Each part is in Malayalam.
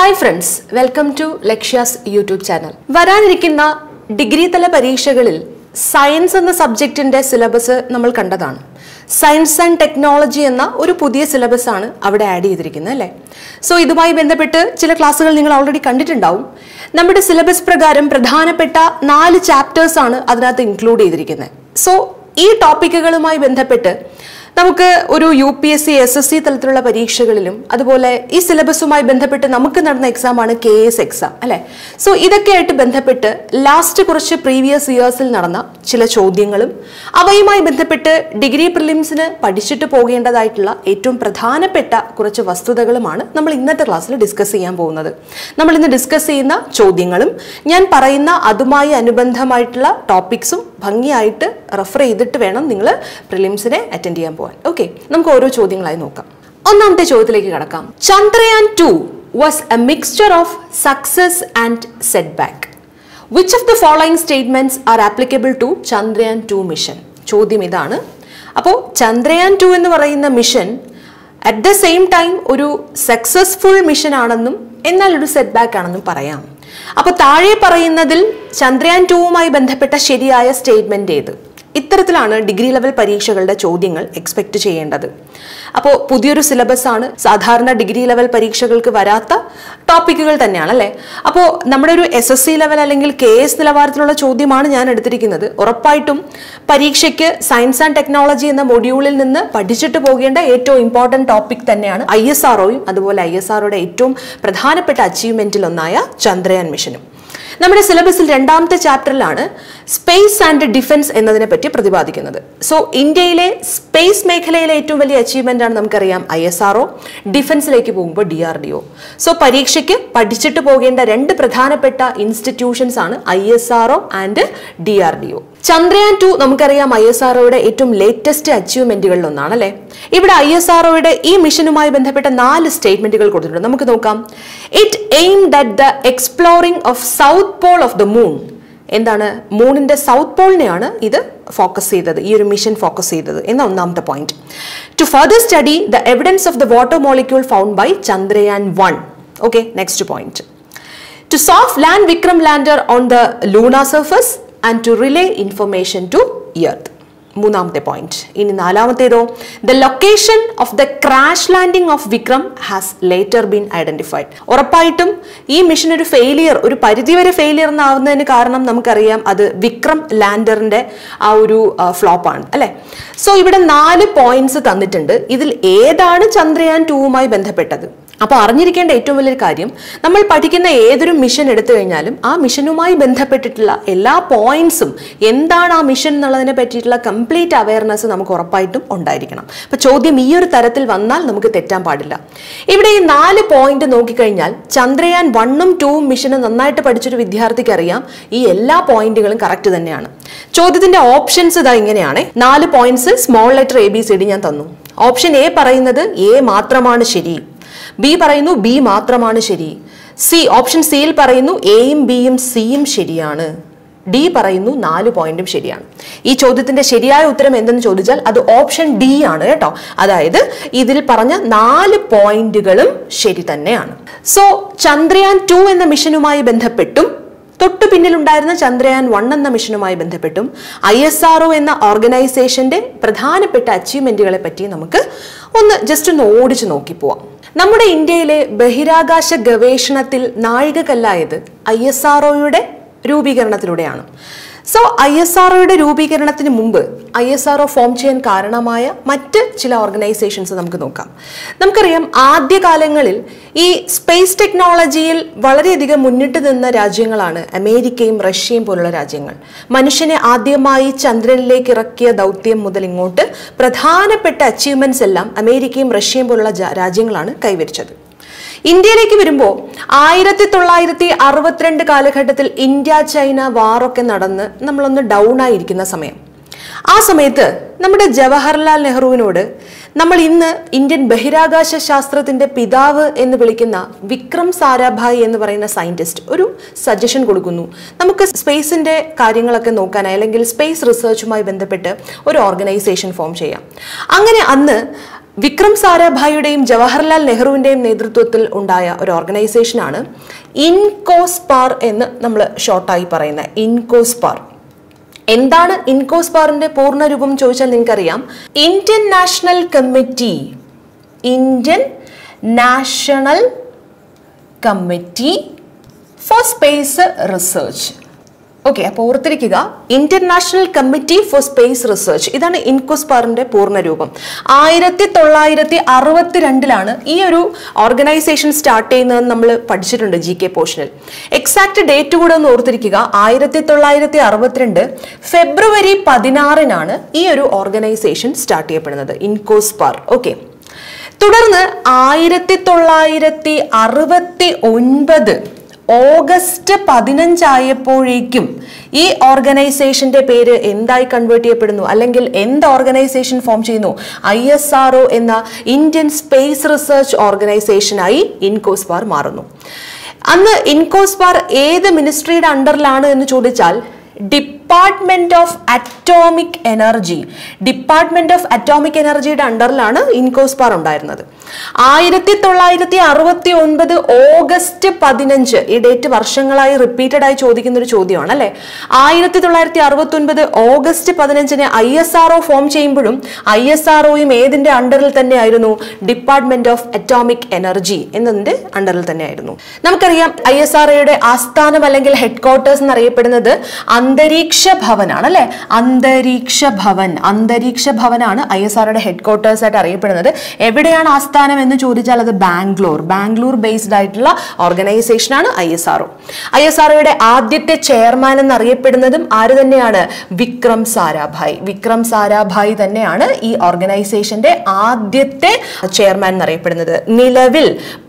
Hi friends welcome to Lakshya's YouTube channel വരാനിരിക്കുന്ന ഡിഗ്രി തല പരീക്ഷകളിൽ സയൻസ് എന്ന സബ്ജക്റ്റിന്റെ സിലബസ് നമ്മൾ കണ്ടതാണ് സയൻസ് ആൻഡ് ടെക്നോളജി എന്ന ഒരു പുതിയ സിലബസ് ആണ് അവിടെ ആഡ് ചെയ്തിരിക്കുന്നത് അല്ലേ സോ ഇതുമായി ബന്ധപ്പെട്ട് ചില ക്ലാസ്സുകൾ നിങ്ങൾ ഓൾറെഡി കണ്ടിട്ടുണ്ടാവും നമ്മുടെ സിലബസ് പ്രകാരം പ്രധാനപ്പെട്ട നാല് ചാപ്റ്റേഴ്സ് ആണ് അതിനകത്ത് ഇൻക്ലൂഡ് ചെയ്തിരിക്കുന്നത് സോ ഈ ടോപ്പിക്കുകളുമായി ബന്ധപ്പെട്ട് നമുക്ക് ഒരു U P S C S S C തലത്തിലുള്ള പരീക്ഷകളിലും അതുപോലെ ഈ സിലബസുമായി ബന്ധപ്പെട്ട് നമുക്ക് നടന്ന എക്സാം ആണ് കെ എസ് എക്സാം അല്ലെ സോ ഇതൊക്കെയായിട്ട് ബന്ധപ്പെട്ട് ലാസ്റ്റ് കുറച്ച് പ്രീവിയസ് ഇയേഴ്സിൽ നടന്ന ചില ചോദ്യങ്ങളും അവയുമായി ബന്ധപ്പെട്ട് ഡിഗ്രി പ്രിലിംസിന് പഠിച്ചിട്ട് പോകേണ്ടതായിട്ടുള്ള ഏറ്റവും പ്രധാനപ്പെട്ട കുറച്ച് വസ്തുതകളുമാണ് നമ്മൾ ഇന്നത്തെ ക്ലാസ്സിൽ ഡിസ്കസ് ചെയ്യാൻ പോകുന്നത് നമ്മൾ ഇന്ന് ഡിസ്കസ് ചെയ്യുന്ന ചോദ്യങ്ങളും ഞാൻ പറയുന്ന അതുമായി അനുബന്ധമായിട്ടുള്ള ടോപ്പിക്സും ഭംഗിയായിട്ട് റെഫർ ചെയ്തിട്ട് വേണം നിങ്ങൾ പ്രിലിംസിനെ അറ്റൻഡ് ചെയ്യാൻ പോകാൻ ഓക്കെ നമുക്ക് ഓരോ ചോദ്യങ്ങളായി നോക്കാം ഒന്നാമത്തെ ചോദ്യത്തിലേക്ക് കടക്കാം Chandrayaan two was a mixture of success and set back which of the following statements are applicable to Chandrayaan two mission ചോദ്യം ഇതാണ് അപ്പോൾ ചന്ദ്രയാൻ ടു എന്ന് പറയുന്ന mission at the same time ഒരു സക്സസ്ഫുൾ മിഷൻ ആണെന്നും എന്നാൽ ഒരു സെറ്റ് ബാക്ക് ആണെന്നും പറയാം അപ്പോൾ താഴെ പറയുന്നതിൽ ചന്ദ്രയാൻ ടുവുമായി ബന്ധപ്പെട്ട ശരിയായ സ്റ്റേറ്റ്മെന്റ് ഏത് ഇത്തരത്തിലാണ് ഡിഗ്രി ലെവൽ പരീക്ഷകളുടെ ചോദ്യങ്ങൾ എക്സ്പെക്ട് ചെയ്യേണ്ടത് അപ്പോൾ പുതിയൊരു സിലബസ് ആണ് സാധാരണ ഡിഗ്രി ലെവൽ പരീക്ഷകൾക്ക് വരാത്ത ടോപ്പിക്കുകൾ തന്നെയാണ് അല്ലേ അപ്പോൾ നമ്മുടെ ഒരു എസ് എസ് സി ലെവൽ അല്ലെങ്കിൽ കെ എസ് നിലവാരത്തിലുള്ള ചോദ്യമാണ് ഞാൻ എടുത്തിരിക്കുന്നത് ഉറപ്പായിട്ടും പരീക്ഷയ്ക്ക് സയൻസ് ആൻഡ് ടെക്നോളജി എന്ന മൊഡ്യൂളിൽ നിന്ന് പഠിച്ചിട്ട് പോകേണ്ട ഏറ്റവും ഇമ്പോർട്ടൻറ്റ് ടോപ്പിക് തന്നെയാണ് ഐ എസ് ആർഒയും അതുപോലെ ഐ എസ് ആർഒയുടെ ഏറ്റവും പ്രധാനപ്പെട്ട അച്ചീവ്മെന്റിൽ ഒന്നായ ചന്ദ്രയാൻ മിഷനും നമ്മുടെ സിലബസിൽ രണ്ടാമത്തെ ചാപ്റ്ററിലാണ് സ്പേസ് ആൻഡ് ഡിഫൻസ് എന്നതിനെ പറ്റി പ്രതിപാദിക്കുന്നത് സോ ഇന്ത്യയിലെ സ്പേസ് മേഖലയിലെ ഏറ്റവും വലിയ അച്ചീവ്മെന്റ് ആണ് നമുക്കറിയാം ഐ എസ് ആർഒ ഡിഫൻസിലേക്ക് പോകുമ്പോൾ D R D O so പരീക്ഷയ്ക്ക് പഠിച്ചിട്ട് പോകേണ്ട രണ്ട് പ്രധാനപ്പെട്ട ഇൻസ്റ്റിറ്റ്യൂഷൻസ് ആണ് I S R O and D R D O Chandrayaan two നമുക്കറിയാം ഐ എസ് ആർഒയുടെ ഏറ്റവും ലേറ്റസ്റ്റ് അച്ചീവ്മെന്റുകളിൽ ഒന്നാണ് അല്ലേ ഇവിടെ ഐ എസ് ആർഒയുടെ ഈ മിഷനുമായി ബന്ധപ്പെട്ട നാല് സ്റ്റേറ്റ്മെന്റുകൾ കൊടുത്തിട്ടുണ്ട് നമുക്ക് നോക്കാം it aim that the exploring of south pole of the moon എന്താണ് മൂണിന്റെ സൗത്ത് പോളിനെയാണ് ഇത് ഫോക്കസ് ചെയ്തത് ഈ ഒരു മിഷൻ ഫോക്കസ് ചെയ്തത് എന്ന ഒന്നാമത്തെ point to further study the evidence of the water molecule found by Chandrayaan one okay next point to soft land Vikram lander on the lunar surface and to relay information to earth മൂന്നാമത്തെ പോയിന്റ് ഇനി നാലാമത്തേതോ the location of the crash landing of Vikram has later been identified ഉറപ്പായിട്ടും ഈ മിഷൻ ഒരു ഫെയിലിയർ ഒരു പരിധിവരെ ഫെയിലിയർ എന്നാവുന്നതിന് കാരണം നമുക്കറിയാം അത് വിക്രം ലാൻഡറിന്റെ ആ ഒരു ഫ്ലോപ്പാണ് അല്ലെ സോ ഇവിടെ നാല് പോയിന്റ്സ് തന്നിട്ടുണ്ട് ഇതിൽ ഏതാണ് ചന്ദ്രയാൻ ടൂവുമായി ബന്ധപ്പെട്ടത് അപ്പോൾ അറിഞ്ഞിരിക്കേണ്ട ഏറ്റവും വലിയൊരു കാര്യം നമ്മൾ പഠിക്കുന്ന ഏതൊരു മിഷൻ എടുത്തു കഴിഞ്ഞാലും ആ മിഷനുമായി ബന്ധപ്പെട്ടിട്ടുള്ള എല്ലാ പോയിന്റ്സും എന്താണ് ആ മിഷൻ എന്നുള്ളതിനെ പറ്റിയിട്ടുള്ള കംപ്ലീറ്റ് അവയർനെസ് നമുക്ക് ഉറപ്പായിട്ടും ഉണ്ടായിരിക്കണം അപ്പോൾ ചോദ്യം ഈ ഒരു തരത്തിൽ വന്നാൽ നമുക്ക് തെറ്റാൻ പാടില്ല ഇവിടെ ഈ നാല് പോയിന്റ് നോക്കിക്കഴിഞ്ഞാൽ ചന്ദ്രയാൻ വണ്ണും ടൂവും മിഷന് നന്നായിട്ട് പഠിച്ചൊരു വിദ്യാർത്ഥിക്ക് അറിയാം ഈ എല്ലാ പോയിന്റുകളും കറക്റ്റ് തന്നെയാണ് ചോദ്യത്തിന്റെ ഓപ്ഷൻസ് ഇതാ ഇങ്ങനെയാണ് നാല് points small letter A B C D ഞാൻ തന്നു ഓപ്ഷൻ എ പറയുന്നത് എ മാത്രമാണ് ശരി ബി പറയുന്നു ബി മാത്രമാണ് ശരി സി ഓപ്ഷൻ സിയിൽ പറയുന്നു എയും ബിയും സിയും ശരിയാണ് ഡി പറയുന്നു നാല് പോയിന്റും ശരിയാണ് ഈ ചോദ്യത്തിന്റെ ശരിയായ ഉത്തരം എന്തെന്ന് ചോദിച്ചാൽ അത് ഓപ്ഷൻ ഡി ആണ് കേട്ടോ അതായത് ഇതിൽ പറഞ്ഞ നാല് പോയിന്റുകളും ശരി തന്നെയാണ് സോ ചന്ദ്രയാൻ ടു എന്ന മിഷനുമായി ബന്ധപ്പെട്ടും തൊട്ടു പിന്നിലുണ്ടായിരുന്ന ചന്ദ്രയാൻ വൺ എന്ന മിഷനുമായി ബന്ധപ്പെട്ടും ഐ എസ് ആർ എന്ന ഓർഗനൈസേഷന്റെ പ്രധാനപ്പെട്ട അച്ചീവ്മെന്റുകളെ പറ്റി നമുക്ക് ഒന്ന് ജസ്റ്റ് ഒന്ന് ഓടിച്ചു നോക്കി പോവാം നമ്മുടെ ഇന്ത്യയിലെ ബഹിരാകാശ ഗവേഷണത്തിൽ നാഴികക്കല്ലായത് ഐ എസ് ആർ രൂപീകരണത്തിലൂടെയാണ് സോ ഐ എസ് ആർ രൂപീകരണത്തിന് മുമ്പ് ഐ എസ് ആർ ഫോം ചെയ്യാൻ കാരണമായ മറ്റ് ചില ഓർഗനൈസേഷൻസ് നമുക്ക് നോക്കാം നമുക്കറിയാം ആദ്യകാലങ്ങളിൽ ഈ സ്പേസ് ടെക്നോളജിയിൽ വളരെയധികം മുന്നിട്ട് നിന്ന രാജ്യങ്ങളാണ് അമേരിക്കയും റഷ്യയും പോലുള്ള രാജ്യങ്ങൾ മനുഷ്യനെ ആദ്യമായി ചന്ദ്രനിലേക്ക് ഇറക്കിയ ദൗത്യം മുതൽ ഇങ്ങോട്ട് പ്രധാനപ്പെട്ട അച്ചീവ്മെന്റ്സ് എല്ലാം അമേരിക്കയും റഷ്യയും പോലുള്ള ജ- രാജ്യങ്ങളാണ് കൈവരിച്ചത് ഇന്ത്യയിലേക്ക് വരുമ്പോൾ ആയിരത്തി തൊള്ളായിരത്തി അറുപത്തിരണ്ട് കാലഘട്ടത്തിൽ ഇന്ത്യ ചൈന വാറൊക്കെ നടന്ന് നമ്മളൊന്ന് ഡൗൺ ആയിരിക്കുന്ന സമയം ആ സമയത്ത് നമ്മുടെ ജവഹർലാൽ നെഹ്റുവിനോട് നമ്മൾ ഇന്ന് ഇന്ത്യൻ ബഹിരാകാശ ശാസ്ത്രത്തിന്റെ പിതാവ് എന്ന് വിളിക്കുന്ന വിക്രം സാരാഭായ് എന്ന് പറയുന്ന സയന്റിസ്റ്റ് ഒരു സജഷൻ കൊടുക്കുന്നു നമുക്ക് സ്പേസിന്റെ കാര്യങ്ങളൊക്കെ നോക്കാനായി അല്ലെങ്കിൽ സ്പേസ് റിസർച്ചുമായി ബന്ധപ്പെട്ട് ഒരു ഓർഗനൈസേഷൻ ഫോം ചെയ്യാം അങ്ങനെ അന്ന് വിക്രം സാരാഭായിയുടെയും ജവഹർലാൽ നെഹ്റുവിന്റെയും നേതൃത്വത്തിൽ ഉണ്ടായ ഒരു ഓർഗനൈസേഷനാണ് ഇൻകോസ്പാർ എന്ന് നമ്മൾ ഷോർട്ടായി പറയുന്ന ഇൻകോസ്പാർ എന്താണ് ഇൻകോസ്പാറിന്റെ പൂർണ്ണരൂപം ചോദിച്ചാൽ നിങ്ങൾക്കറിയാം Indian national committee Indian national committee for space research okay അപ്പോൾ ഓർത്തിരിക്കുക Indian national committee for space research ഇതാണ് ഇൻകോസ്പാറിന്റെ പൂർണ്ണരൂപം ആയിരത്തി തൊള്ളായിരത്തി അറുപത്തിരണ്ടിലാണ് ഈ ഒരു ഓർഗനൈസേഷൻ സ്റ്റാർട്ട് ചെയ്യുന്നതെന്ന് നമ്മൾ പഠിച്ചിട്ടുണ്ട് ജി കെ പോർഷനിൽ എക്സാക്ട് ഡേറ്റ് കൂടെ ഒന്ന് ഓർത്തിരിക്കുക ആയിരത്തി തൊള്ളായിരത്തി അറുപത്തിരണ്ട് ഫെബ്രുവരി പതിനാറിനാണ് ഈ ഒരു ഓർഗനൈസേഷൻ സ്റ്റാർട്ട് ചെയ്യപ്പെടുന്നത് ഇൻകോസ്പാർ ഓക്കെ തുടർന്ന് ആയിരത്തി തൊള്ളായിരത്തി അറുപത്തി ഒൻപത് ഓഗസ്റ്റ് പതിനഞ്ചായപ്പോഴേക്കും ഈ ഓർഗനൈസേഷന്റെ പേര് എന്തായി കൺവേർട്ട് ചെയ്യപ്പെടുന്നു അല്ലെങ്കിൽ എന്ത് ഓർഗനൈസേഷൻ ഫോം ചെയ്യുന്നു ഐ എസ് ആർ ഒ എന്ന ഇന്ത്യൻ സ്പേസ് റിസർച്ച് ഓർഗനൈസേഷനായി ഇൻകോസ്പാർ മാറുന്നു അന്ന് ഇൻകോസ്പാർ ഏത് മിനിസ്ട്രിയുടെ അണ്ടറിലാണ് എന്ന് ചോദിച്ചാൽ department of atomic energy department of atomic എനർജിയുടെ അണ്ടറിലാണ് ഇൻകോസ്പാർ ഉണ്ടായിരുന്നത് ആയിരത്തി തൊള്ളായിരത്തി അറുപത്തി ഒൻപത് ഓഗസ്റ്റ് പതിനഞ്ച് ഈ ഡേറ്റ് വർഷങ്ങളായി റിപ്പീറ്റഡ് ആയി ചോദിക്കുന്ന ഒരു ചോദ്യമാണ് അല്ലെ ആയിരത്തി തൊള്ളായിരത്തി അറുപത്തി ഒൻപത് ഓഗസ്റ്റ് പതിനഞ്ചിന് I S R O form ചെയ്യുമ്പോഴും ഐ എസ് ആർ ഒയും ഏതിന്റെ അണ്ടറിൽ തന്നെയായിരുന്നു ഡിപ്പാർട്ട്മെന്റ് ഓഫ് അറ്റോമിക് എനർജി എന്നതിന്റെ അണ്ടറിൽ തന്നെയായിരുന്നു നമുക്കറിയാം ഐ എസ് ആർ ഒയുടെ ആസ്ഥാനം അല്ലെങ്കിൽ ഹെഡ് ക്വാർട്ടേഴ്സ് എന്നറിയപ്പെടുന്നത് അന്തരീക്ഷ ഭവനാണ് അല്ലെ അന്തരീക്ഷ ഭവൻ അന്തരീക്ഷ ഭവനാണ് ഐ എസ് ആറുടെ ഹെഡ് ക്വാർട്ടേഴ്സ് ആയിട്ട് അറിയപ്പെടുന്നത് എവിടെയാണ് ആസ്ഥാനം എന്ന് ചോദിച്ചാൽ അത് ബാംഗ്ലൂർ ബാംഗ്ലൂർ ബേസ്ഡ് ആയിട്ടുള്ള ഓർഗനൈസേഷൻ ആണ് I S R I S R ആദ്യത്തെ ചെയർമാൻ എന്നറിയപ്പെടുന്നതും ആര് തന്നെയാണ് വിക്രം സാരാഭായ് വിക്രം സാരാഭായ് തന്നെയാണ് ഈ ഓർഗനൈസേഷന്റെ ആദ്യത്തെ ചെയർമാൻ എന്നറിയപ്പെടുന്നത് നിലവിൽ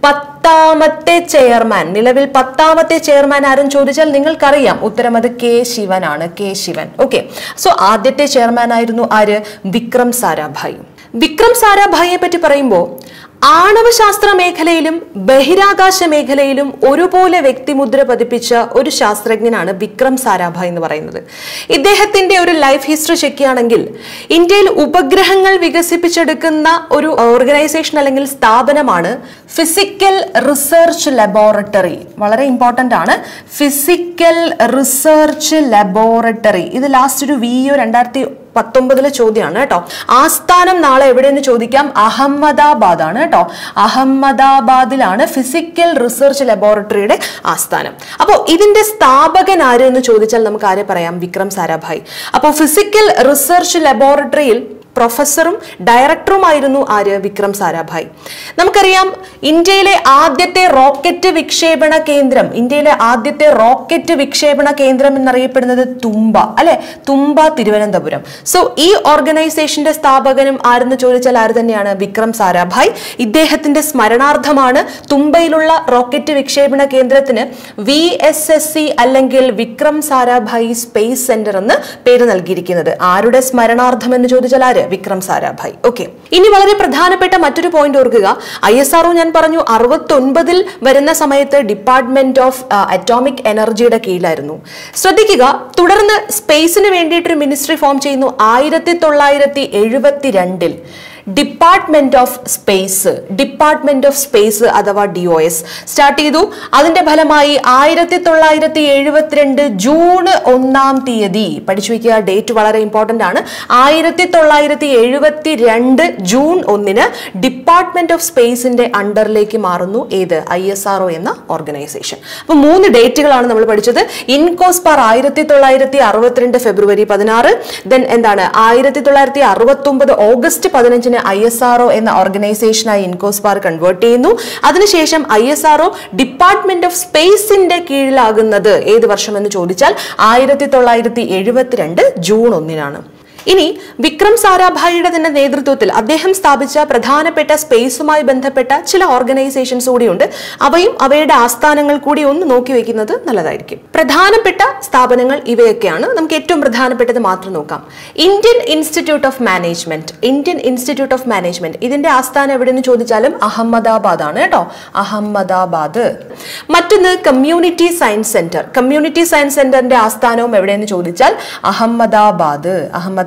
പത്താമത്തെ ചെയർമാൻ നിലവിൽ പത്താമത്തെ ചെയർമാൻ ആരും ചോദിച്ചാൽ നിങ്ങൾക്കറിയാം ഉത്തരം അത് കെ ശിവനാണ് കെ ശിവൻ ഓക്കെ സോ ആദ്യത്തെ ചെയർമാൻ ആയിരുന്നു ആര് വിക്രം സാരാഭായ് വിക്രം സാരാഭായിയെ പറ്റി പറയുമ്പോൾ ആണവശാസ്ത്ര മേഖലയിലും ബഹിരാകാശ മേഖലയിലും ഒരുപോലെ വ്യക്തിമുദ്ര പതിപ്പിച്ച ഒരു ശാസ്ത്രജ്ഞനാണ് വിക്രം സാരാഭായ് എന്ന് പറയുന്നത് ഇദ്ദേഹത്തിന്റെ ഒരു ലൈഫ് ഹിസ്റ്ററി ചെക്ക് ചെയ്യുകയാണെങ്കിൽ ഇന്ത്യയിൽ ഉപഗ്രഹങ്ങൾ വികസിപ്പിച്ചെടുക്കുന്ന ഒരു ഓർഗനൈസേഷൻ അല്ലെങ്കിൽ സ്ഥാപനമാണ് ഫിസിക്കൽ റിസർച്ച് ലബോറട്ടറി വളരെ ഇമ്പോർട്ടന്റ് ആണ് ഫിസിക്കൽ റിസർച്ച് ലബോറട്ടറി ഇത് ലാസ്റ്റ് ഒരു വി ഒ രണ്ടായിരത്തി പത്തൊമ്പതിലെ ചോദ്യമാണ് കേട്ടോ ആസ്ഥാനം നാളെ എവിടെയെന്ന് ചോദിക്കാം അഹമ്മദാബാദ് ആണ് കേട്ടോ അഹമ്മദാബാദിലാണ് ഫിസിക്കൽ റിസർച്ച് ലബോറട്ടറിയുടെ ആസ്ഥാനം അപ്പോൾ ഇതിന്റെ സ്ഥാപകൻ ആര് എന്ന് ചോദിച്ചാൽ നമുക്ക് ആരെ പറയാം വിക്രം സാരാഭായ് അപ്പോൾ ഫിസിക്കൽ റിസർച്ച് ലബോറട്ടറിയിൽ പ്രൊഫസറും ഡയറക്ടറുമായിരുന്നു ആര് വിക്രം സാരാഭായ് നമുക്കറിയാം ഇന്ത്യയിലെ ആദ്യത്തെ റോക്കറ്റ് വിക്ഷേപണ കേന്ദ്രം ഇന്ത്യയിലെ ആദ്യത്തെ റോക്കറ്റ് വിക്ഷേപണ കേന്ദ്രം എന്നറിയപ്പെടുന്നത് തുമ്പ അല്ലെ തുമ്പ തിരുവനന്തപുരം സോ ഈ ഓർഗനൈസേഷന്റെ സ്ഥാപകനും ആരെന്ന് ചോദിച്ചാൽ ആര് തന്നെയാണ് വിക്രം സാരാഭായ് ഇദ്ദേഹത്തിന്റെ സ്മരണാർത്ഥമാണ് തുമ്പയിലുള്ള റോക്കറ്റ് വിക്ഷേപണ കേന്ദ്രത്തിന് വി എസ് എസ് സി അല്ലെങ്കിൽ വിക്രം സാരാഭായ് സ്പേസ് സെന്റർ എന്ന് പേര് നൽകിയിരിക്കുന്നത് ആരുടെ സ്മരണാർത്ഥം എന്ന് ചോദിച്ചാൽ ആര് വിക്രം സാരാഭായ് ഓക്കെ ഇനി വളരെ പ്രധാനപ്പെട്ട മറ്റൊരു പോയിന്റ് ഓർക്കുക ഐ എസ് ആർഒ ഞാൻ പറഞ്ഞു അറുപത്തൊൻപതിൽ വരുന്ന സമയത്ത് ഡിപ്പാർട്ട്മെന്റ് ഓഫ് അറ്റോമിക് എനർജിയുടെ കീഴിലായിരുന്നു ശ്രദ്ധിക്കുക തുടർന്ന് സ്പേസിന് വേണ്ടിയിട്ടൊരു മിനിസ്ട്രി ഫോം ചെയ്യുന്നു ആയിരത്തി തൊള്ളായിരത്തി എഴുപത്തിരണ്ടിൽ department of space department of space അഥവാ ഡി ഒ എസ് സ്റ്റാർട്ട് ചെയ്തു അതിന്റെ ഫലമായി ആയിരത്തി തൊള്ളായിരത്തി എഴുപത്തിരണ്ട് ജൂൺ ഒന്നാം തീയതി പഠിച്ചു വയ്ക്കുക ഡേറ്റ് വളരെ ഇമ്പോർട്ടന്റ് ആണ് ആയിരത്തി തൊള്ളായിരത്തി എഴുപത്തി രണ്ട് ജൂൺ ഒന്നിന് ഡിപ്പാർട്ട്മെന്റ് ഓഫ് സ്പേസിന്റെ അണ്ടറിലേക്ക് മാറുന്നു ഏത് ഐ എസ് ആർ ഒ എന്ന ഓർഗനൈസേഷൻ അപ്പൊ മൂന്ന് ഡേറ്റുകളാണ് നമ്മൾ പഠിച്ചത് ഇൻകോസ്പാർ ആയിരത്തി തൊള്ളായിരത്തി അറുപത്തിരണ്ട് ഫെബ്രുവരി പതിനാറ് ദെൻ എന്താണ് ആയിരത്തി തൊള്ളായിരത്തി അറുപത്തി ഒമ്പത് ഓഗസ്റ്റ് പതിനഞ്ചിന് ഐ എസ് ആർ ഒ എന്ന ഓർഗനൈസേഷനായി ഇൻകോസ്പാർ കൺവേർട്ട് ചെയ്യുന്നു അതിനുശേഷം I S R O department of സ്പേസിന്റെ കീഴിലാകുന്നത് ഏത് വർഷം എന്ന് ചോദിച്ചാൽ ആയിരത്തി തൊള്ളായിരത്തി എഴുപത്തിരണ്ട് ജൂൺ ഒന്നിനാണ് ഇനി വിക്രം സാരാഭായിയുടെ തന്നെ നേതൃത്വത്തിൽ അദ്ദേഹം സ്ഥാപിച്ച പ്രധാനപ്പെട്ട സ്പേസുമായി ബന്ധപ്പെട്ട ചില ഓർഗനൈസേഷൻസ് കൂടിയുണ്ട് അവയും അവയുടെ ആസ്ഥാനങ്ങൾ കൂടി ഒന്ന് നോക്കി വെക്കുന്നത് നല്ലതായിരിക്കും പ്രധാനപ്പെട്ട സ്ഥാപനങ്ങൾ ഇവയൊക്കെയാണ് നമുക്ക് ഏറ്റവും പ്രധാനപ്പെട്ടത് മാത്രം നോക്കാം Indian institute of management Indian institute of management ഇതിന്റെ ആസ്ഥാനം എവിടെയെന്ന് ചോദിച്ചാലും അഹമ്മദാബാദ് ആണ് കേട്ടോ അഹമ്മദാബാദ് മറ്റൊന്ന് community science centre community science സെന്ററിന്റെ ആസ്ഥാനവും എവിടെയെന്ന് ചോദിച്ചാൽ അഹമ്മദാബാദ് അഹമ്മദാബാദ്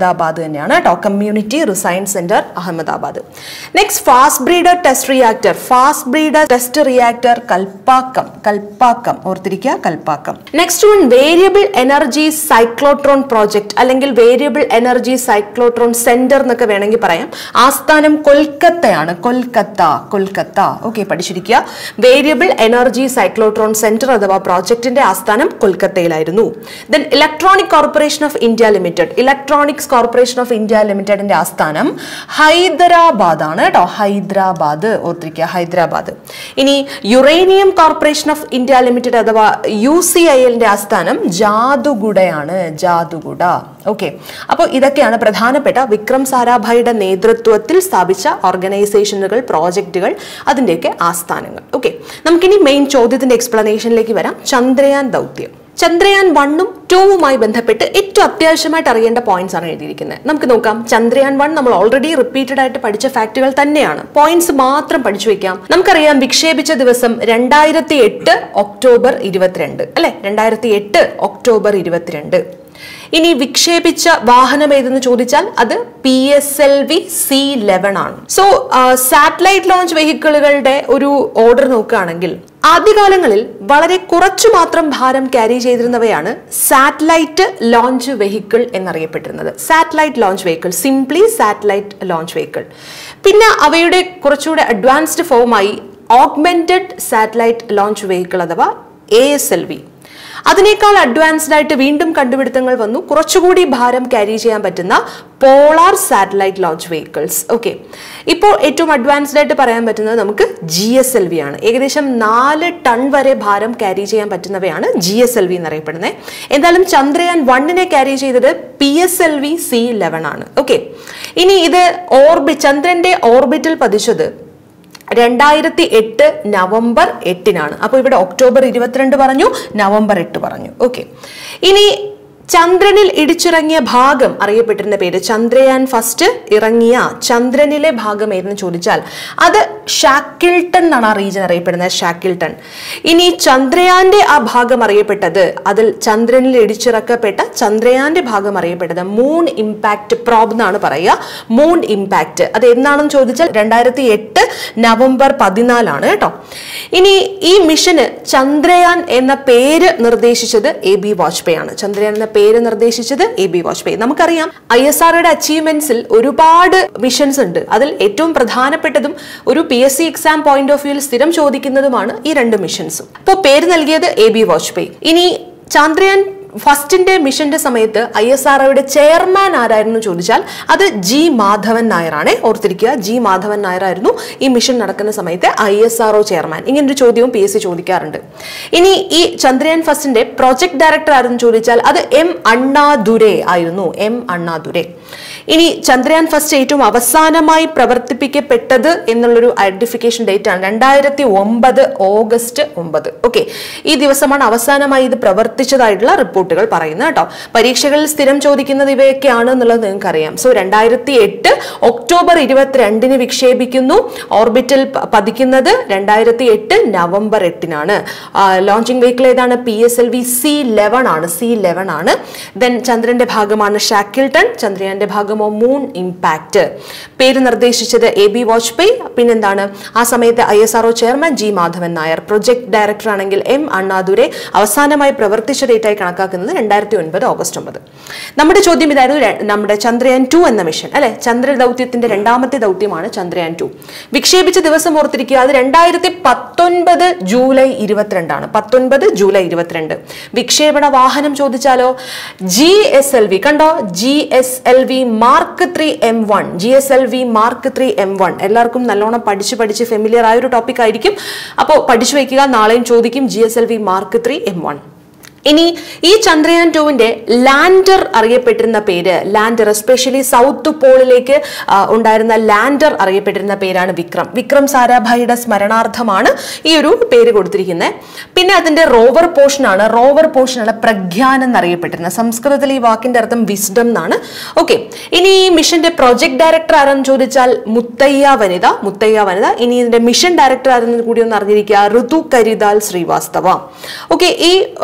അഹമ്മദാബാദ് തന്നെയാണ് കേട്ടോ community science centre Ahmedabad next fast breeder test reactor fast breeder test reactor Kalpakkam Kalpakkam ഓർത്തിരിക്കുക Kalpakkam next one variable energy cyclotron project അല്ലെങ്കിൽ വേരിയബിൾ എനർജി സൈക്ലോട്രോൺ സെന്റർ എന്നൊക്കെ വേണമെങ്കിൽ പറയാം ആസ്ഥാനം കൊൽക്കത്തയാണ് കൊൽക്കത്ത കൊൽക്കത്ത ഓക്കെ പഠിച്ചിരിക്കുക വേരിയബിൾ എനർജി സൈക്ലോട്രോൺ സെന്റർ അഥവാ പ്രോജക്ടിന്റെ ആസ്ഥാനം കൊൽക്കത്തയിലായിരുന്നു then electronic corporation of India limited electronics corporation of India ലിമിറ്റഡിന്റെ ആസ്ഥാനം ഹൈദരാബാദ് ആണ് കേട്ടോ ഹൈദരാബാദ് ഓർത്തിരിക്കുക ഹൈദരാബാദ് ഇനി uranium corporation of India limited അഥവാ യു സി ഐ എല്ലിന്റെ ആസ്ഥാനം ജാദുഗുഡയാണ് ജാദുഗുഡ ഓക്കെ അപ്പോൾ ഇതൊക്കെയാണ് പ്രധാനപ്പെട്ട വിക്രം സാരാഭായിയുടെ നേതൃത്വത്തിൽ സ്ഥാപിച്ച ഓർഗനൈസേഷനുകൾ പ്രോജക്റ്റുകൾ അതിൻ്റെയൊക്കെ ആസ്ഥാനങ്ങൾ ഓക്കെ നമുക്കിനി മെയിൻ ചോദ്യത്തിന്റെ എക്സ്പ്ലനേഷനിലേക്ക് വരാം ചന്ദ്രയാൻ ദൗത്യം ചന്ദ്രയാൻ വണ്ണും ടൂവുമായി ബന്ധപ്പെട്ട് ഏറ്റവും അത്യാവശ്യമായിട്ട് അറിയേണ്ട പോയിന്റ്സ് ആണ് എഴുതിയിരിക്കുന്നത് നമുക്ക് നോക്കാം ചന്ദ്രയാൻ വൺ നമ്മൾ ഓൾറെഡി റിപ്പീറ്റഡ് ആയിട്ട് പഠിച്ച ഫാക്ടുകൾ തന്നെയാണ് പോയിന്റ്സ് മാത്രം പഠിച്ചു വെക്കാം നമുക്കറിയാം വിക്ഷേപിച്ച ദിവസം രണ്ടായിരത്തി എട്ട് ഒക്ടോബർ ഇരുപത്തിരണ്ട് അല്ലെ രണ്ടായിരത്തി എട്ട് ഒക്ടോബർ ഇരുപത്തിരണ്ട് ഇനി വിക്ഷേപിച്ച വാഹനം ഏതെന്ന് ചോദിച്ചാൽ അത് P S L V C eleven ആണ് സോ സാറ്റലൈറ്റ് ലോഞ്ച് വെഹിക്കിളുകളുടെ ഒരു ഓർഡർ നോക്കുകയാണെങ്കിൽ ആദ്യകാലങ്ങളിൽ വളരെ കുറച്ചു മാത്രം ഭാരം ക്യാരി ചെയ്തിരുന്നവയാണ് സാറ്റലൈറ്റ് ലോഞ്ച് വെഹിക്കിൾ എന്നറിയപ്പെട്ടിരുന്നത് satellite launch vehicle simply satellite launch vehicle പിന്നെ അവയുടെ കുറച്ചുകൂടെ അഡ്വാൻസ്ഡ് ഫോമായി ഓഗ്മെന്റഡ് സാറ്റലൈറ്റ് ലോഞ്ച് വെഹിക്കിൾ അഥവാ എ എസ് എൽ വി അതിനേക്കാൾ അഡ്വാൻസ്ഡ് ആയിട്ട് വീണ്ടും കണ്ടുപിടുത്തങ്ങൾ വന്നു കുറച്ചുകൂടി ഭാരം ക്യാരി ചെയ്യാൻ പറ്റുന്ന polar satellite launch vehicles okay ഇപ്പോൾ ഏറ്റവും അഡ്വാൻസ്ഡ് ആയിട്ട് പറയാൻ പറ്റുന്നത് നമുക്ക് ജി എസ് എൽ വി ആണ് ഏകദേശം നാല് ടൺ വരെ ഭാരം ക്യാരി ചെയ്യാൻ പറ്റുന്നവയാണ് ജി എസ് എൽ വി എന്നറിയപ്പെടുന്നത് എന്തായാലും ചന്ദ്രയാൻ വണ്ണിനെ ക്യാരി ചെയ്തത് P S L V C eleven ആണ് ഓക്കെ ഇനി ഇത് ഓർബി ചന്ദ്രന്റെ ഓർബിറ്റിൽ പതിച്ചത് രണ്ടായിരത്തി എട്ട് നവംബർ എട്ടിനാണ് അപ്പോൾ ഇവിടെ ഒക്ടോബർ ഇരുപത്തിരണ്ട് പറഞ്ഞു നവംബർ എട്ട് പറഞ്ഞു ഓക്കെ ഇനി ചന്ദ്രനിൽ ഇടിച്ചിറങ്ങിയ ഭാഗം അറിയപ്പെട്ടിരുന്ന പേര് ചന്ദ്രയാൻ ഫസ്റ്റ് ഇറങ്ങിയ ചന്ദ്രനിലെ ഭാഗം ഏതെന്ന് ചോദിച്ചാൽ അത് ഷാക്കിൾട്ടൺ എന്നാണ് ആ റീജൻ അറിയപ്പെടുന്നത് ഷാക്കിൾട്ടൺ ഇനി ചന്ദ്രയാന്റെ ആ ഭാഗം അറിയപ്പെട്ടത് അതിൽ ചന്ദ്രനിൽ ഇടിച്ചിറക്കപ്പെട്ട ചന്ദ്രയാന്റെ ഭാഗം അറിയപ്പെട്ടത് മൂൺ ഇമ്പാക്ട് പ്രോബ് എന്നാണ് പറയുക മൂൺ ഇമ്പാക്ട് അത് എന്നാണെന്ന് ചോദിച്ചാൽ രണ്ടായിരത്തി എട്ട് നവംബർ പതിനാലാണ് കേട്ടോ ഇനി ഈ മിഷന് ചന്ദ്രയാൻ എന്ന പേര് നിർദ്ദേശിച്ചത് എ ബി വാജ്പേയി ആണ് ചന്ദ്രയാൻ എന്ന പേര് നിർദ്ദേശിച്ചത് എ ബി വാജ്പേയി നമുക്കറിയാം ഐ എസ് ആറുടെ അച്ചീവ്മെന്റ്സിൽ ഒരുപാട് മിഷൻസ് ഉണ്ട് അതിൽ ഏറ്റവും പ്രധാനപ്പെട്ടതും ഒരു P S C exam point of വ്യൂവിൽ സ്ഥിരം ചോദിക്കുന്നതുമാണ് ഈ രണ്ട് മിഷൻസും അപ്പോൾ പേര് നൽകിയത് എ ബി വാജ്പേയി ഇനി ചന്ദ്രയാൻ ഫസ്റ്റിന്റെ മിഷന്റെ സമയത്ത് ഐ എസ് ആർ ഒയുടെ ചെയർമാൻ ആരായിരുന്നു ചോദിച്ചാൽ അത് ജി മാധവൻ നായരാണ് ഓർത്തിരിക്കുക ജി മാധവൻ നായരായിരുന്നു ഈ മിഷൻ നടക്കുന്ന സമയത്ത് I S R O chairman ഇങ്ങനൊരു ചോദ്യവും പി എസ് സി ചോദിക്കാറുണ്ട് ഇനി ഈ ചന്ദ്രയാൻ ഫസ്റ്റിന്റെ പ്രോജക്ട് ഡയറക്ടർ ആരെന്ന് ചോദിച്ചാൽ അത് എം അണ്ണാദുരെ ആയിരുന്നു എം അണ്ണാദുരെ ഇനി ചന്ദ്രയാൻ ഫസ്റ്റ് ഏറ്റവും അവസാനമായി പ്രവർത്തിപ്പിക്കപ്പെട്ടത് എന്നുള്ളൊരു ഐഡന്റിഫിക്കേഷൻ ഡേറ്റ് ആണ് രണ്ടായിരത്തി ഒമ്പത് ഓഗസ്റ്റ് ഒമ്പത് ഓക്കെ ഈ ദിവസമാണ് അവസാനമായി ഇത് പ്രവർത്തിച്ചതായിട്ടുള്ള റിപ്പോർട്ടുകൾ പറയുന്നത് കേട്ടോ പരീക്ഷകളിൽ സ്ഥിരം ചോദിക്കുന്നത് ഇവയൊക്കെയാണ് എന്നുള്ളത് നിങ്ങൾക്ക് അറിയാം സോ രണ്ടായിരത്തി എട്ട് ഒക്ടോബർ ഇരുപത്തിരണ്ടിന് വിക്ഷേപിക്കുന്നു ഓർബിറ്റിൽ പ- പതിക്കുന്നത് രണ്ടായിരത്തി എട്ട് നവംബർ എട്ടിനാണ് ലോഞ്ചിങ് വെഹിക്കിൾ ഏതാണ് P S L V C eleven ആണ് സി ലെവൻ ആണ് ദെൻ ചന്ദ്രന്റെ ഭാഗമാണ് ഷാക്കിൾട്ടൺ ചന്ദ്രയാന്റെ ഭാഗമോ മൂൺ ഇമ്പാക്ട് പേര് നിർദ്ദേശിച്ചത് എ ബി വാജ്പേയി പിന്നെന്താണ് ആ സമയത്ത് I S R chairman G Madhavan Nair project director ആണെങ്കിൽ എം അണ്ണാദുരെ അവസാനമായി പ്രവർത്തിച്ച ഡേറ്റായി കണക്കാക്കുന്നത് രണ്ടായിരത്തി ഒൻപത് ഓഗസ്റ്റ് ഒമ്പത് നമ്മുടെ ചോദ്യം ഇതായിരുന്നു ര- നമ്മുടെ ചന്ദ്രയാൻ ടു എന്ന മിഷൻ അല്ലെ ചന്ദ്ര ദൗത്യത്തിന്റെ രണ്ടാമത്തെ ദൗത്യമാണ് ചന്ദ്രയാൻ ടു വിക്ഷേപിച്ച ദിവസം ഓർത്തിരിക്കുക അത് രണ്ടായിരത്തി പത്തൊൻപത് ജൂലൈ ഇരുപത്തിരണ്ടാണ് പത്തൊൻപത് ജൂലൈ ഇരുപത്തിരണ്ട് വിക്ഷേപണ വാഹനം ചോദിച്ചാലോ ജി എസ് എൽ വി കണ്ടോ G S L V mark three M one G S L V mark three M one എല്ലാവർക്കും നല്ലോണം പഠിച്ച് പഠിച്ച് ഫെമിലിയർ ആയ ഒരു ടോപ്പിക് ആയിരിക്കും അപ്പോൾ പഠിച്ചു വയ്ക്കുക നാളെയും ചോദിക്കും G S L V mark three M one ഇനി ഈ ചന്ദ്രയാൻ ടുവിന്റെ ലാൻഡർ അറിയപ്പെട്ടിരുന്ന പേര് ലാൻഡർ എസ്പെഷ്യലി സൗത്ത് പോളിലേക്ക് ആ, ഉണ്ടായിരുന്ന ലാൻഡർ അറിയപ്പെട്ടിരുന്ന പേരാണ് വിക്രം വിക്രം സാരാഭായിയുടെ സ്മരണാർത്ഥമാണ് ഈ ഒരു പേര് കൊടുത്തിരിക്കുന്നത് പിന്നെ അതിന്റെ റോവർ പോർഷൻ ആണ് റോവർ പോർഷൻ ആണ് പ്രഗ്യാൻ എന്നറിയപ്പെട്ടിരുന്നത് സംസ്കൃതത്തിൽ ഈ വാക്കിന്റെ അർത്ഥം വിസ്ഡം എന്നാണ് ഓക്കെ ഇനി ഈ മിഷന്റെ പ്രൊജക്ട് ഡയറക്ടർ ആരെന്ന് ചോദിച്ചാൽ മുത്തയ്യ വനിത മുത്തയ്യ വനിത ഇനി ഇതിന്റെ മിഷൻ ഡയറക്ടർ ആരെന്ന് കൂടി ഒന്ന് അറിഞ്ഞിരിക്കുക ഋതു കരിതാൽ ശ്രീവാസ്തവ ഓക്കെ ഈ അഹ്, മിഷൻ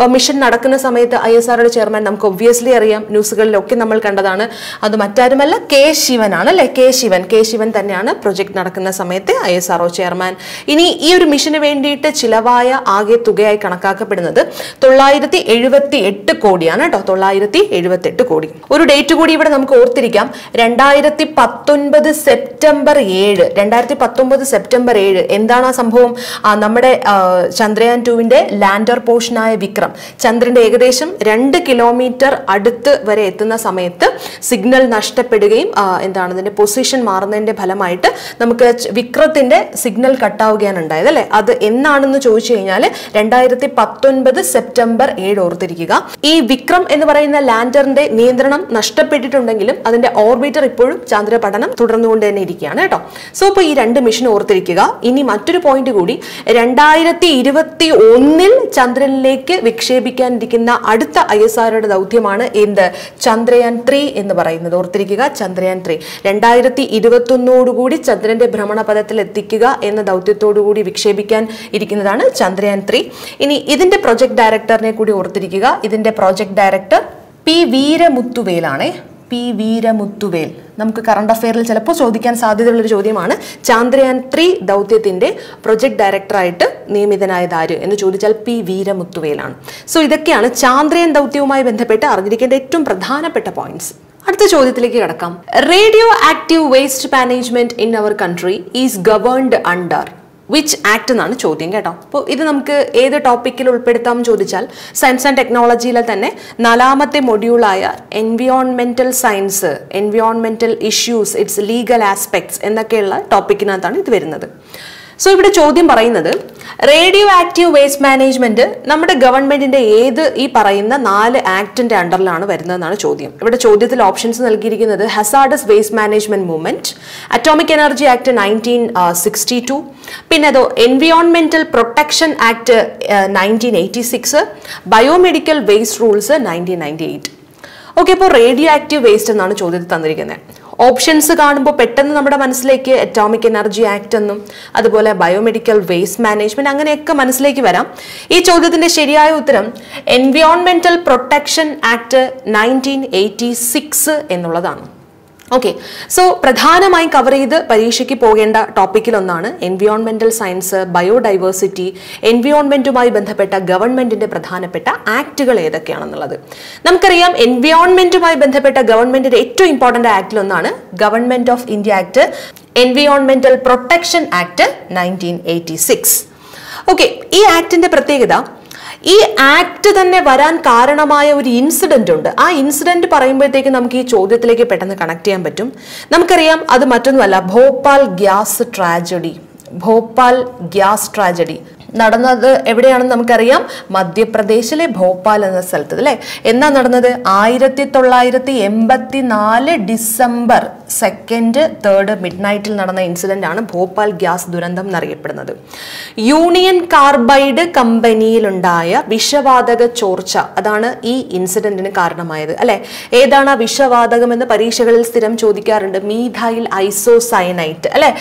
നടക്കുന്ന സമയത്ത് ഐ എസ് ആറുടെ ചെയർമാൻ നമുക്ക് ഒബ്വിയസ്ലി അറിയാം ന്യൂസുകളിലൊക്കെ നമ്മൾ കണ്ടതാണ് അത് മറ്റാരുമല്ല കെ ശിവനാണ് അല്ലെ കെ ശിവൻ കെ ശിവൻ തന്നെയാണ് പ്രൊജക്ട് നടക്കുന്ന സമയത്ത് ഐ എസ് ആർഒ ചെയർമാൻ ഇനി ഈ ഒരു മിഷന് വേണ്ടിയിട്ട് ചിലവായ ആകെ തുകയായി കണക്കാക്കപ്പെടുന്നത് തൊള്ളായിരത്തി എഴുപത്തി എട്ട് കോടിയാണ് കേട്ടോ തൊള്ളായിരത്തി എഴുപത്തി എട്ട് കോടി ഒരു ഡേറ്റ് കൂടി ഇവിടെ നമുക്ക് ഓർത്തിരിക്കാം രണ്ടായിരത്തി പത്തൊൻപത് സെപ്റ്റംബർ ഏഴ് രണ്ടായിരത്തി പത്തൊമ്പത് സെപ്റ്റംബർ ഏഴ് എന്താണ് ആ സംഭവം ആ, നമ്മുടെ ആ, ചന്ദ്രയാൻ ടുവിന്റെ ലാൻഡർ പോർഷനായ വിക്രം ചന്ദ്രന്റെ ഏകദേശം രണ്ട് കിലോമീറ്റർ അടുത്ത് വരെ എത്തുന്ന സമയത്ത് സിഗ്നൽ നഷ്ടപ്പെടുകയും ആ, എന്താണ് ഇതിന്റെ പൊസിഷൻ മാറുന്നതിന്റെ ഫലമായിട്ട് നമുക്ക് ച- വിക്രത്തിന്റെ സിഗ്നൽ കട്ടാവുകയാണ് ഉണ്ടായത് അല്ലെ അത് എന്നാണെന്ന് ചോദിച്ചു കഴിഞ്ഞാൽ രണ്ടായിരത്തി പത്തൊൻപത് സെപ്റ്റംബർ ഏഴ് ഓർത്തിരിക്കുക ഈ വിക്രം എന്ന് പറയുന്ന ലാൻഡറിന്റെ നിയന്ത്രണം നഷ്ടപ്പെട്ടിട്ടുണ്ടെങ്കിലും അതിന്റെ ഓർബിറ്റർ ഇപ്പോഴും ചന്ദ്ര പഠനം തുടർന്നുകൊണ്ട് തന്നെ ഇരിക്കുകയാണ് കേട്ടോ സോ ഇപ്പോൾ ഈ രണ്ട് മിഷൻ ഓർത്തിരിക്കുക ഇനി മറ്റൊരു പോയിന്റ് കൂടി രണ്ടായിരത്തി ഇരുപത്തി ഒന്നിൽ ചന്ദ്രനിലേക്ക് വിക്ഷേപിക്കാനിരിക്കുന്ന അടുത്ത ഐ എസ് ആറുടെ ദൗത്യമാണ് എന്ത് ചന്ദ്രയാൻ ത്രീ എന്ന് പറയുന്നത് ഓർത്തിരിക്കുക ചന്ദ്രയാൻ ത്രീ രണ്ടായിരത്തി ഇരുപത്തൊന്നോടുകൂടി ചന്ദ്രന്റെ ഭ്രമണപഥത്തിൽ എത്തിക്കുക എന്ന ദൗത്യത്തോടുകൂടി വിക്ഷേപിക്കാൻ ഇരിക്കുന്നതാണ് ചന്ദ്രയാൻ ത്രീ ഇനി ഇതിന്റെ പ്രൊജക്ട് ഡയറക്ടറിനെ കൂടി ഓർത്തിരിക്കുക ഇതിന്റെ പ്രോജക്ട് ഡയറക്ടർ പി വീരമുത്തുവേലാണേ പി വീരമുത്തുവേൽ നമുക്ക് കറണ്ട് അഫെയറിൽ ചിലപ്പോൾ ചോദിക്കാൻ സാധ്യതയുള്ള ഒരു ചോദ്യമാണ് ചാന്ദ്രയാൻ ത്രീ ദൗത്യത്തിന്റെ പ്രൊജക്ട് ഡയറക്ടറായിട്ട് നിയമിതനായത് ആര് എന്ന് ചോദിച്ചാൽ പി വീരമുത്തുവേലാണ് സോ ഇതൊക്കെയാണ് ചാന്ദ്രയാൻ ദൗത്യവുമായി ബന്ധപ്പെട്ട് അറിഞ്ഞിരിക്കേണ്ട ഏറ്റവും പ്രധാനപ്പെട്ട പോയിന്റ്സ് അടുത്ത ചോദ്യത്തിലേക്ക് കടക്കാം radio active waste management in our country is governed under which act എന്നാണ് ചോദ്യം കേട്ടോ അപ്പോൾ ഇത് നമുക്ക് ഏത് ടോപ്പിക്കിൽ ഉൾപ്പെടുത്താം എന്ന് ചോദിച്ചാൽ സയൻസ് ആൻഡ് ടെക്നോളജിയിലെ തന്നെ നാലാമത്തെ മൊഡ്യൂളായ എൻവിയോൺമെന്റൽ science എൻവിയോൺമെന്റൽ issues it's legal aspects എന്നൊക്കെയുള്ള ടോപ്പിക്കിനകത്താണ് ഇത് വരുന്നത് സോ ഇവിടെ ചോദ്യം പറയുന്നത് റേഡിയോ ആക്റ്റീവ് വേസ്റ്റ് മാനേജ്മെന്റ് നമ്മുടെ ഗവൺമെന്റിന്റെ ഏത് ഈ പറയുന്ന നാല് ആക്ടിന്റെ അണ്ടറിലാണ് വരുന്നതെന്നാണ് ചോദ്യം ഇവിടെ ചോദ്യത്തിൽ ഓപ്ഷൻസ് നൽകിയിരിക്കുന്നത് hazardous waste management movement atomic energy act nineteen sixty two പിന്നെ അതോ എൻവിയോൺമെന്റൽ protection act nineteen eighty six biomedical waste rules nineteen ninety eight okay അപ്പോൾ റേഡിയോ ആക്റ്റീവ് വേസ്റ്റ് എന്നാണ് ചോദ്യത്തിൽ തന്നിരിക്കുന്നത് ഓപ്ഷൻസ് കാണുമ്പോൾ പെട്ടെന്ന് നമ്മുടെ മനസ്സിലേക്ക് അറ്റോമിക് എനർജി ആക്ട് എന്നും അതുപോലെ ബയോമെഡിക്കൽ വേസ്റ്റ് മാനേജ്മെന്റ് അങ്ങനെയൊക്കെ മനസ്സിലേക്ക് വരാം ഈ ചോദ്യത്തിന്റെ ശരിയായ ഉത്തരം എൻവിയോൺമെന്റൽ protection act nineteen eighty six എന്നുള്ളതാണ് ഓക്കെ സോ പ്രധാനമായും കവർ ചെയ്ത് പരീക്ഷയ്ക്ക് പോകേണ്ട ടോപ്പിക്കിൽ ഒന്നാണ് എൻവിയോൺമെന്റൽ സയൻസ് ബയോഡൈവേഴ്സിറ്റി എൻവിയോൺമെന്റുമായി ബന്ധപ്പെട്ട ഗവൺമെന്റിന്റെ പ്രധാനപ്പെട്ട ആക്ടുകൾ ഏതൊക്കെയാണെന്നുള്ളത് നമുക്കറിയാം എൻവിയോൺമെന്റുമായി ബന്ധപ്പെട്ട ഗവൺമെന്റിന്റെ ഏറ്റവും ഇമ്പോർട്ടന്റ് ആക്ടിൽ ഒന്നാണ് ഗവൺമെന്റ് ഓഫ് ഇന്ത്യ ആക്ട് എൻവിയോൺമെന്റൽ protection act nineteen eighty six okay ഈ ആക്ടിന്റെ പ്രത്യേകത ഈ ആക്ട് തന്നെ വരാൻ കാരണമായ ഒരു ഇൻസിഡന്റ് ഉണ്ട് ആ ഇൻസിഡന്റ് പറയുമ്പോഴത്തേക്ക് നമുക്ക് ഈ ചോദ്യത്തിലേക്ക് പെട്ടെന്ന് കണക്ട് ചെയ്യാൻ പറ്റും നമുക്കറിയാം അത് മറ്റൊന്നുമല്ല Bhopal gas tragedy Bhopal gas tragedy നടന്നത് എവിടെയാണെന്ന് നമുക്കറിയാം മധ്യപ്രദേശിലെ ഭോപ്പാൽ എന്ന സ്ഥലത്ത് അല്ലേ എന്നാ നടന്നത് ആയിരത്തി തൊള്ളായിരത്തി എൺപത്തി നാല് ഡിസംബർ സെക്കൻഡ് തേർഡ് മിഡ് നൈറ്റിൽ നടന്ന ഇൻസിഡന്റ് ആണ് ഭോപ്പാൽ ഗ്യാസ് ദുരന്തം എന്നറിയപ്പെടുന്നത് യൂണിയൻ കാർബൈഡ് കമ്പനിയിലുണ്ടായ വിഷവാതക ചോർച്ച അതാണ് ഈ ഇൻസിഡന്റിന് കാരണമായത് അല്ലെ ഏതാണ് ആ വിഷവാതകം എന്ന് പരീക്ഷകളിൽ സ്ഥിരം ചോദിക്കാറുണ്ട് മീഥൈൽ ഐസോസയനൈറ്റ് അല്ലെ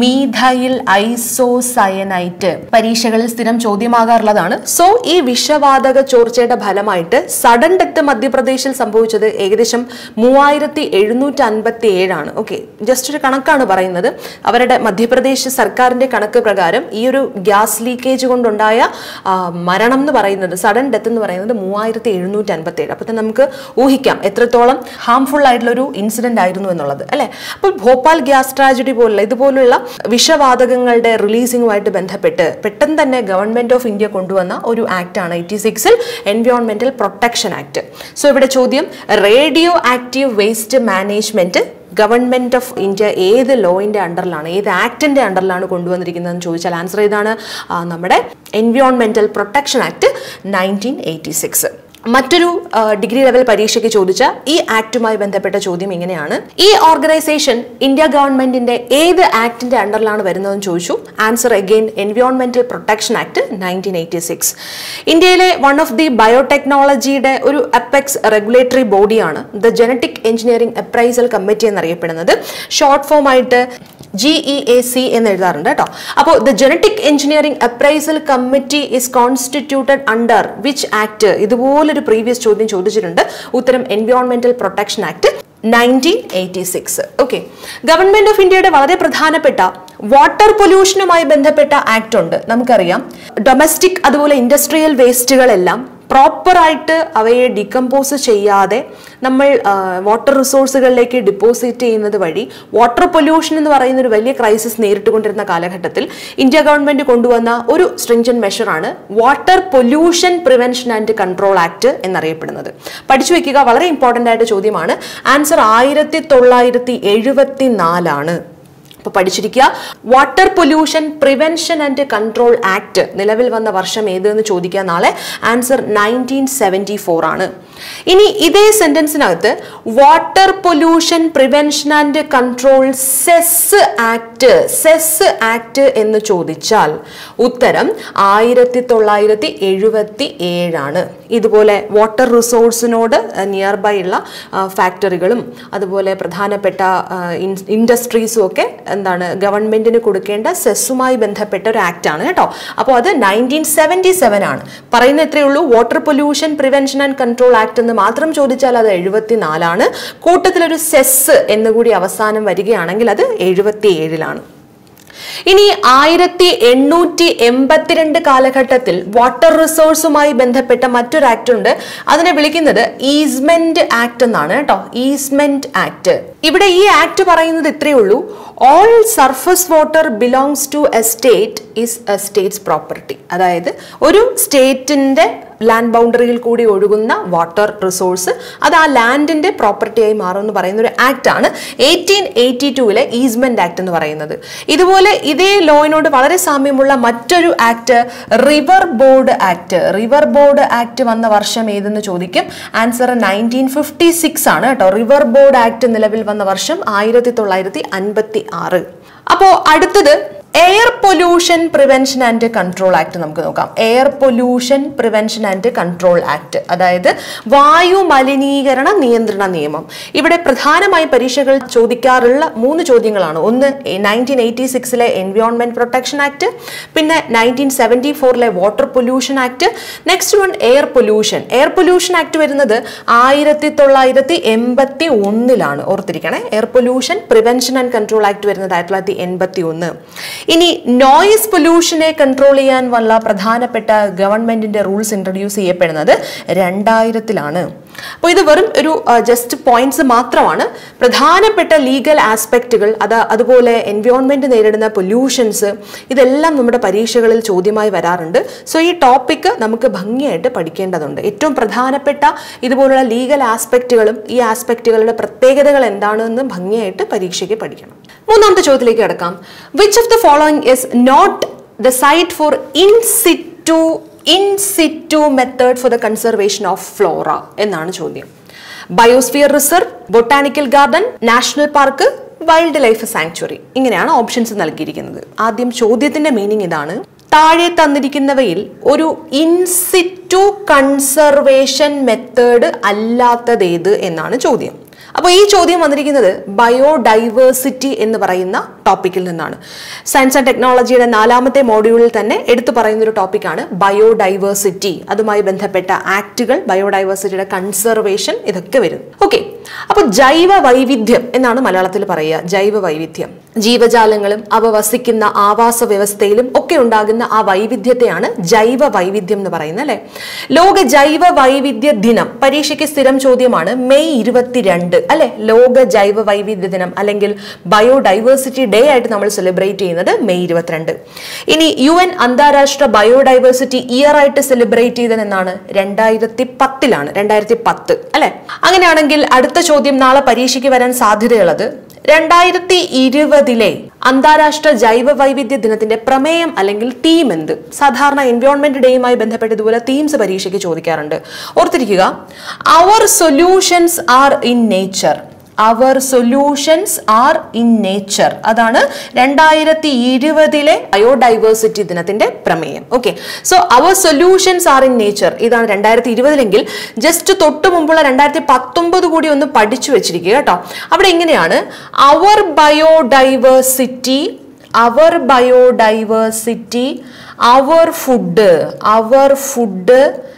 മീഥൈൽ ഐസോസയനൈറ്റ് പരീക്ഷകളിൽ സ്ഥിരം ചോദ്യമാകാറുള്ളതാണ് സോ ഈ വിഷവാതക ചോർച്ചയുടെ ഫലമായിട്ട് സഡൻ ഡെത്ത് മധ്യപ്രദേശിൽ സംഭവിച്ചത് ഏകദേശം മൂവായിരത്തി എഴുന്നൂറ്റി അൻപത്തി ഏഴാണ് ഓക്കെ ജസ്റ്റ് ഒരു കണക്കാണ് പറയുന്നത് അവരുടെ മധ്യപ്രദേശ് സർക്കാരിന്റെ കണക്ക് പ്രകാരം ഈ ഒരു ഗ്യാസ് ലീക്കേജ് കൊണ്ടുണ്ടായ ആ, മരണം എന്ന് പറയുന്നത് സഡൻ ഡെത്ത് എന്ന് പറയുന്നത് മൂവായിരത്തി എഴുന്നൂറ്റി അൻപത്തി ഏഴ് അപ്പോൾ നമുക്ക് ഊഹിക്കാം എത്രത്തോളം ഹാംഫുൾ ആയിട്ടുള്ള ഒരു ഇൻസിഡന്റ് ആയിരുന്നു എന്നുള്ളത് അല്ലെ അപ്പോൾ ഭോപ്പാൽ ഗ്യാസ് ട്രാജഡി പോലുള്ള ഇതുപോലുള്ള വിഷവാതകങ്ങളുടെ റിലീസിംഗുമായിട്ട് ബന്ധപ്പെട്ട് പെട്ടെന്ന് തന്നെ ഗവൺമെന്റ് ഓഫ് ഇന്ത്യ കൊണ്ടുവന്ന ഒരു ആക്ട് ആണ് എയ്റ്റി സിക്സിൽ എൻവയോൺമെന്റൽ പ്രൊട്ടക്ഷൻ ആക്ട് സോ ഇവിടെ ചോദ്യം radio active waste management government of India ഏത് ലോയിന്റെ അണ്ടറിലാണ് ഏത് ആക്ടിന്റെ അണ്ടറിലാണ് കൊണ്ടുവന്നിരിക്കുന്നതെന്ന് ചോദിച്ചാൽ ആൻസർ ഏതാണ് ആ, നമ്മുടെ എൻവയോൺമെന്റൽ protection act nineteen eighty six മറ്റൊരു ഡിഗ്രി ലെവൽ പരീക്ഷയ്ക്ക് ചോദിച്ച ഈ ആക്ടുമായി ബന്ധപ്പെട്ട ചോദ്യം ഇങ്ങനെയാണ് ഈ ഓർഗനൈസേഷൻ ഇന്ത്യ ഗവൺമെന്റിന്റെ ഏത് ആക്ടിന്റെ അണ്ടറിലാണ് വരുന്നതെന്ന് ചോദിച്ചു ആൻസർ അഗെയിൻ എൻവയോൺമെന്റൽ protection act nineteen eighty six ഇന്ത്യയിലെ വൺ ഓഫ് ദി ബയോടെക്നോളജിയുടെ ഒരു അപ്പെക്സ് റെഗുലേറ്ററി ബോഡിയാണ് the genetic engineering appraisal committee എന്നറിയപ്പെടുന്നത് ഷോർട്ട് ഫോം ആയിട്ട് ജി ഇ എ സി എന്ന് എഴുതാറുണ്ട് കേട്ടോ അപ്പോൾ the genetic engineering appraisal committee is constituted under which act ഇതുപോലൊരു പ്രീവിയസ് ചോദ്യം ചോദിച്ചിട്ടുണ്ട് ഉത്തരം എൻവയോൺമെന്റൽ protection act nineteen eighty six okay government of ഇന്ത്യയുടെ വളരെ പ്രധാനപ്പെട്ട വാട്ടർ പൊല്യൂഷനുമായി ബന്ധപ്പെട്ട ആക്ട് ഉണ്ട് നമുക്കറിയാം ഡൊമസ്റ്റിക് അതുപോലെ ഇൻഡസ്ട്രിയൽ വേസ്റ്റുകളെല്ലാം പ്രോപ്പറായിട്ട് അവയെ ഡിക്കമ്പോസ് ചെയ്യാതെ നമ്മൾ വാട്ടർ റിസോഴ്സുകളിലേക്ക് ഡിപ്പോസിറ്റ് ചെയ്യുന്നത് വഴി വാട്ടർ പൊല്യൂഷൻ എന്ന് പറയുന്ന ഒരു വലിയ ക്രൈസിസ് നേരിട്ടുകൊണ്ടിരുന്ന കാലഘട്ടത്തിൽ ഇന്ത്യ ഗവൺമെന്റ് കൊണ്ടുവന്ന ഒരു സ്ട്രിഞ്ചൻ മെഷറാണ് water pollution prevention and control act എന്നറിയപ്പെടുന്നത് പഠിച്ചു വെക്കുക വളരെ ഇമ്പോർട്ടൻ്റ് ആയിട്ട് ചോദ്യമാണ് ആൻസർ ആയിരത്തി തൊള്ളായിരത്തി എഴുപത്തി നാലാണ് അപ്പോൾ പഠിച്ചിരിക്കുക water pollution prevention and control act നിലവിൽ വന്ന വർഷം ഏതെന്ന് ചോദിക്കുക നാളെ ആൻസർ നയൻറ്റീൻ സെവൻറ്റി ഫോർ ആണ് ഇനി ഇതേ സെന്റൻസിനകത്ത് water pollution prevention and control cess act cess act എന്ന് ചോദിച്ചാൽ ഉത്തരം ആയിരത്തി തൊള്ളായിരത്തി എഴുപത്തി ഏഴാണ് ഇതുപോലെ വാട്ടർ റിസോഴ്സിനോട് നിയർ ബൈ ഉള്ള ഫാക്ടറികളും അതുപോലെ പ്രധാനപ്പെട്ട ഇൻഡസ്ട്രീസും ഒക്കെ എന്താണ് ഗവൺമെന്റിന് കൊടുക്കേണ്ട സെസ്സുമായി ബന്ധപ്പെട്ട ഒരു ആക്ട് ആണ് കേട്ടോ അപ്പോൾ അത് നയൻറ്റീൻ സെവൻറ്റി സെവൻ ആണ് പറയുന്ന എത്രയേ ഉള്ളൂ water pollution prevention and control act എന്ന് മാത്രം ചോദിച്ചാൽ അത് എഴുപത്തിനാലാണ് കൂട്ടത്തിലൊരു സെസ് എന്നുകൂടി അവസാനം വരികയാണെങ്കിൽ അത് എഴുപത്തി ഏഴിലാണ് ഇനി ആയിരത്തി എണ്ണൂറ്റി എൺപത്തിരണ്ട് കാലഘട്ടത്തിൽ വാട്ടർ റിസോഴ്സുമായി ബന്ധപ്പെട്ട മറ്റൊരു ആക്ട് ഉണ്ട് അതിനെ വിളിക്കുന്നത് ഈസ്മെന്റ് ആക്ട് എന്നാണ് കേട്ടോ ഈസ്മെന്റ് ആക്ട് ഇവിടെ ഈ ആക്ട് പറയുന്നത് ഇത്രയേ ഉള്ളൂ all surface water belongs to a state is a state's property അതായത് ഒരു സ്റ്റേറ്റിന്റെ ലാൻഡ് ബൗണ്ടറിയിൽ കൂടി ഒഴുകുന്ന വാട്ടർ റിസോഴ്സ് അത് ആ ലാൻഡിന്റെ പ്രോപ്പർട്ടിയായി മാറും എന്ന് പറയുന്ന ഒരു ആക്ട് ആണ് എയ്റ്റീൻ എയ്റ്റി ടൂവിലെ ഈസ്മെന്റ് ആക്ട് എന്ന് പറയുന്നത് ഇതുപോലെ ഇതേ ലോയിനോട് വളരെ സാമ്യമുള്ള മറ്റൊരു act river board act river board act വന്ന വർഷം ഏതെന്ന് ചോദിക്കും ആൻസർ നയൻറ്റീൻ ഫിഫ്റ്റി സിക്സ് ആണ് കേട്ടോ റിവർ ബോർഡ് ആക്ട് നിലവിൽ വന്ന വർഷം ആയിരത്തി തൊള്ളായിരത്തി അൻപത്തി ആറ് അപ്പോ അടുത്തത് air pollution prevention and control act നമുക്ക് നോക്കാം air pollution prevention and control act അതായത് വായു മലിനീകരണ നിയന്ത്രണ നിയമം ഇവിടെ പ്രധാനമായി പരീക്ഷകൾ ചോദിക്കാറുള്ള മൂന്ന് ചോദ്യങ്ങളാണ് ഒന്ന് നയൻറ്റീൻ എയ്റ്റി സിക്സിലെ എൻവയോൺമെന്റ് പ്രൊട്ടക്ഷൻ ആക്ട് പിന്നെ നയൻറ്റീൻ സെവൻറ്റി ഫോറിലെ water pollution act next one air pollution air pollution act വരുന്നത് ആയിരത്തി തൊള്ളായിരത്തി എൺപത്തി ഒന്നിലാണ് ഓർത്തിരിക്കണേ air pollution prevention and control act വരുന്നത് ആയിരത്തി തൊള്ളായിരത്തി എൺപത്തി ഒന്ന് ഇനി നോയിസ് പൊല്യൂഷനെ കൺട്രോൾ ചെയ്യാൻ വല്ല പ്രധാനപ്പെട്ട ഗവൺമെന്റിന്റെ റൂൾസ് ഇൻട്രൊഡ്യൂസ് ചെയ്യപ്പെടുന്നത് രണ്ടായിരത്തിലാണ് അപ്പോൾ ഇത് വെറും ഒരു ജസ്റ്റ് പോയിന്റ്സ് മാത്രമാണ് പ്രധാനപ്പെട്ട ലീഗൽ ആസ്പെക്റ്റുകൾ അത് അതുപോലെ എൻവയോൺമെന്റ് നേരിടുന്ന പൊല്യൂഷൻസ് ഇതെല്ലാം നമ്മുടെ പരീക്ഷകളിൽ ചോദ്യമായി വരാറുണ്ട് സോ ഈ ടോപ്പിക്ക് നമുക്ക് ഭംഗിയായിട്ട് പഠിക്കേണ്ടതുണ്ട് ഏറ്റവും പ്രധാനപ്പെട്ട ഇതുപോലുള്ള ലീഗൽ ആസ്പെക്റ്റുകളും ഈ ആസ്പെക്റ്റുകളുടെ പ്രത്യേകതകൾ എന്താണെന്ന് ഭംഗിയായിട്ട് പരീക്ഷയ്ക്ക് പഠിക്കണം മൂന്നാമത്തെ ചോദ്യത്തിലേക്ക് കിടക്കാം which of the following is not the site for in situ in situ method for the conservation of flora എന്നാണ് ചോദ്യം biosphere reserve botanical garden national park wild life sanctuary ഇങ്ങനെയാണ് ഓപ്ഷൻസ് നൽകിയിരിക്കുന്നത് ആദ്യം ചോദ്യത്തിന്റെ മീനിങ് ഇതാണ് താഴെ തന്നിരിക്കുന്നവയിൽ ഒരു ഇൻസിറ്റു കൺസർവേഷൻ മെത്തേഡ് അല്ലാത്തതേത് എന്നാണ് ചോദ്യം അപ്പോൾ ഈ ചോദ്യം വന്നിരിക്കുന്നത് ബയോഡൈവേഴ്സിറ്റി എന്ന് പറയുന്ന ടോപ്പിക്കിൽ നിന്നാണ് സയൻസ് ആൻഡ് ടെക്നോളജിയുടെ നാലാമത്തെ മോഡ്യൂളിൽ തന്നെ എടുത്തു പറയുന്ന ഒരു ടോപ്പിക്കാണ് ബയോഡൈവേഴ്സിറ്റി അതുമായി ബന്ധപ്പെട്ട ആക്ടുകൾ ബയോഡൈവേഴ്സിറ്റിയുടെ കൺസർവേഷൻ ഇതൊക്കെ വരും ഓക്കെ അപ്പോൾ ജൈവ വൈവിധ്യം എന്നാണ് മലയാളത്തിൽ പറയുക ജൈവ വൈവിധ്യം ജീവജാലങ്ങളും അവ വസിക്കുന്ന ആവാസ വ്യവസ്ഥയിലും ഒക്കെ ഉണ്ടാകുന്ന ആ വൈവിധ്യത്തെയാണ് ജൈവ വൈവിധ്യം എന്ന് പറയുന്നത് അല്ലെ ലോക ജൈവ വൈവിധ്യ ദിനം പരീക്ഷയ്ക്ക് സ്ഥിരം ചോദ്യമാണ് മെയ് ഇരുപത്തിരണ്ട് അല്ലെ ലോക ജൈവ വൈവിധ്യ ദിനം അല്ലെങ്കിൽ ബയോഡൈവേഴ്സിറ്റി ഡേ ആയിട്ട് നമ്മൾ സെലിബ്രേറ്റ് ചെയ്യുന്നത് മെയ് ഇരുപത്തിരണ്ട് ഇനി യു എൻ അന്താരാഷ്ട്ര ബയോഡൈവേഴ്സിറ്റി ഇയർ ആയിട്ട് സെലിബ്രേറ്റ് ചെയ്തത് എന്നാണ് രണ്ടായിരത്തി പത്തിലാണ് രണ്ടായിരത്തി പത്ത് അല്ലെ അങ്ങനെയാണെങ്കിൽ അടുത്ത ചോദ്യം നാളെ പരീക്ഷയ്ക്ക് വരാൻ സാധ്യതയുള്ളത് രണ്ടായിരത്തി ഇരുപതിലെ അന്താരാഷ്ട്ര ജൈവ വൈവിധ്യ ദിനത്തിന്റെ പ്രമേയം അല്ലെങ്കിൽ തീം എന്ത് സാധാരണ എൻവയോൺമെന്റ് ഡേയുമായി ബന്ധപ്പെട്ട് ഇതുപോലെ തീംസ് പരീക്ഷയ്ക്ക് ചോദിക്കാറുണ്ട് ഓർത്തിരിക്കുക our solutions are in nature our solutions are in nature അതാണ് രണ്ടായിരത്തി ഇരുപതിലെ ബയോഡൈവേഴ്സിറ്റി ദിനത്തിന്റെ പ്രമേയം okay so our solutions are in nature ഇതാണ് രണ്ടായിരത്തി ഇരുപതിലെങ്കിൽ ജസ്റ്റ് തൊട്ട് മുമ്പുള്ള രണ്ടായിരത്തി പത്തൊമ്പത് കൂടി ഒന്ന് പഠിച്ചു വെച്ചിരിക്കുക കേട്ടോ അവിടെ ഇങ്ങനെയാണ് our biodiversity our biodiversity our food our food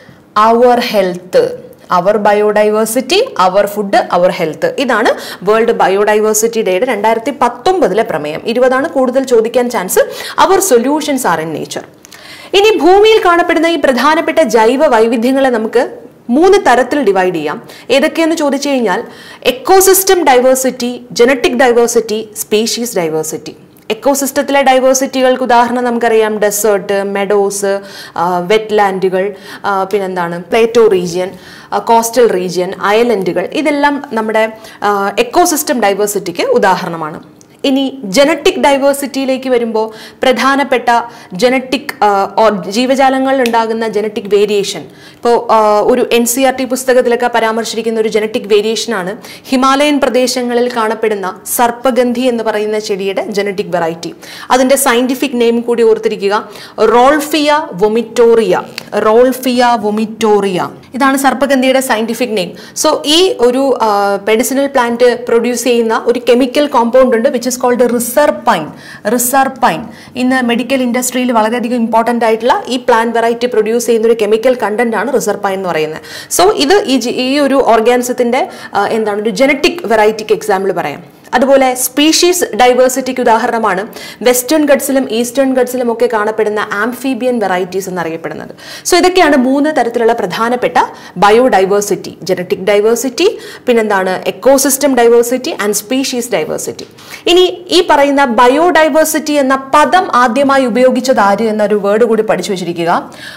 our health our biodiversity our food our health ഇതാണ് വേൾഡ് ബയോഡൈവേഴ്സിറ്റി ഡേയുടെ രണ്ടായിരത്തി പത്തൊമ്പതിലെ പ്രമേയം ഇരുപതാണ് കൂടുതൽ ചോദിക്കാൻ chance our solutions are in nature ഇനി ഭൂമിയിൽ കാണപ്പെടുന്ന ഈ പ്രധാനപ്പെട്ട ജൈവ വൈവിധ്യങ്ങളെ നമുക്ക് മൂന്ന് തരത്തിൽ ഡിവൈഡ് ചെയ്യാം ഏതൊക്കെയെന്ന് ചോദിച്ചു കഴിഞ്ഞാൽ ecosystem diversity genetic diversity species diversity എക്കോസിസ്റ്റത്തിലെ ഡൈവേഴ്സിറ്റികൾക്ക് ഉദാഹരണം നമുക്കറിയാം ഡെസേർട്ട് മെഡോസ് വെറ്റ്ലാൻഡുകൾ പിന്നെന്താണ് പ്ലേറ്റോ റീജിയൻ കോസ്റ്റൽ റീജിയൻ അയലൻഡുകൾ ഇതെല്ലാം നമ്മുടെ എക്കോസിസ്റ്റം ഡൈവേഴ്സിറ്റിക്ക് ഉദാഹരണമാണ് ഇനി ജനറ്റിക് ഡൈവേഴ്സിറ്റിയിലേക്ക് വരുമ്പോൾ പ്രധാനപ്പെട്ട ജനറ്റിക് ജീവജാലങ്ങളിൽ ഉണ്ടാകുന്ന ജനറ്റിക് വേരിയേഷൻ ഇപ്പോൾ ഒരു എൻ സി ആർ ടി പുസ്തകത്തിലൊക്കെ പരാമർശിച്ചിരിക്കുന്ന ഒരു ജനറ്റിക് വേരിയേഷനാണ് ഹിമാലയൻ പ്രദേശങ്ങളിൽ കാണപ്പെടുന്ന സർപ്പഗന്ധി എന്ന് പറയുന്ന ചെടിയുടെ ജനറ്റിക് വെറൈറ്റി അതിൻ്റെ സയൻറ്റിഫിക് നെയിം കൂടി ഓർത്തിരിക്കുക റോൾഫിയ വൊമിറ്റോറിയ റോൾഫിയ വൊമിറ്റോറിയ ഇതാണ് സർപ്പഗന്ധിയുടെ സയൻറ്റിഫിക് നെയിം സോ ഈ ഒരു മെഡിസിനൽ പ്ലാന്റ് പ്രൊഡ്യൂസ് ചെയ്യുന്ന ഒരു കെമിക്കൽ കോമ്പൗണ്ട് ഉണ്ട് which is called reserpine reserpine ഇന്ന് മെഡിക്കൽ ഇൻഡസ്ട്രിയിൽ വളരെയധികം ഇമ്പോർട്ടൻ്റ് ആയിട്ടുള്ള ഈ പ്ലാന്റ് വെറൈറ്റി പ്രൊഡ്യൂസ് ചെയ്യുന്ന ഒരു കെമിക്കൽ കണ്ടന്റ് ആണ് റിസർപൈൻ എന്ന് പറയുന്നത് സോ ഇത് ഈ ജി- ഈ ഒരു ഓർഗാനിസത്തിന്റെ എന്താണ് ഒരു ജനറ്റിക് വെറൈറ്റിക്ക് എക്സാമ്പിൾ പറയാം അതുപോലെ സ്പീഷീസ് ഡൈവേഴ്സിറ്റിക്ക് ഉദാഹരണമാണ് വെസ്റ്റേൺ ഗഡ്സിലും ഈസ്റ്റേൺ ഗഡ്സിലും ഒക്കെ കാണപ്പെടുന്ന ആംഫീബിയൻ വെറൈറ്റീസ് എന്നറിയപ്പെടുന്നത് സോ ഇതൊക്കെയാണ് മൂന്ന് തരത്തിലുള്ള പ്രധാനപ്പെട്ട ബയോഡൈവേഴ്സിറ്റി ജനറ്റിക് ഡൈവേഴ്സിറ്റി പിന്നെന്താണ് ecosystem diversity and species diversity ഇനി ഈ പറയുന്ന ബയോഡൈവേഴ്സിറ്റി എന്ന പദം ആദ്യമായി ഉപയോഗിച്ചത് ആര് എന്നൊരു വേർഡ് കൂടി പഠിച്ചു വെച്ചിരിക്കുക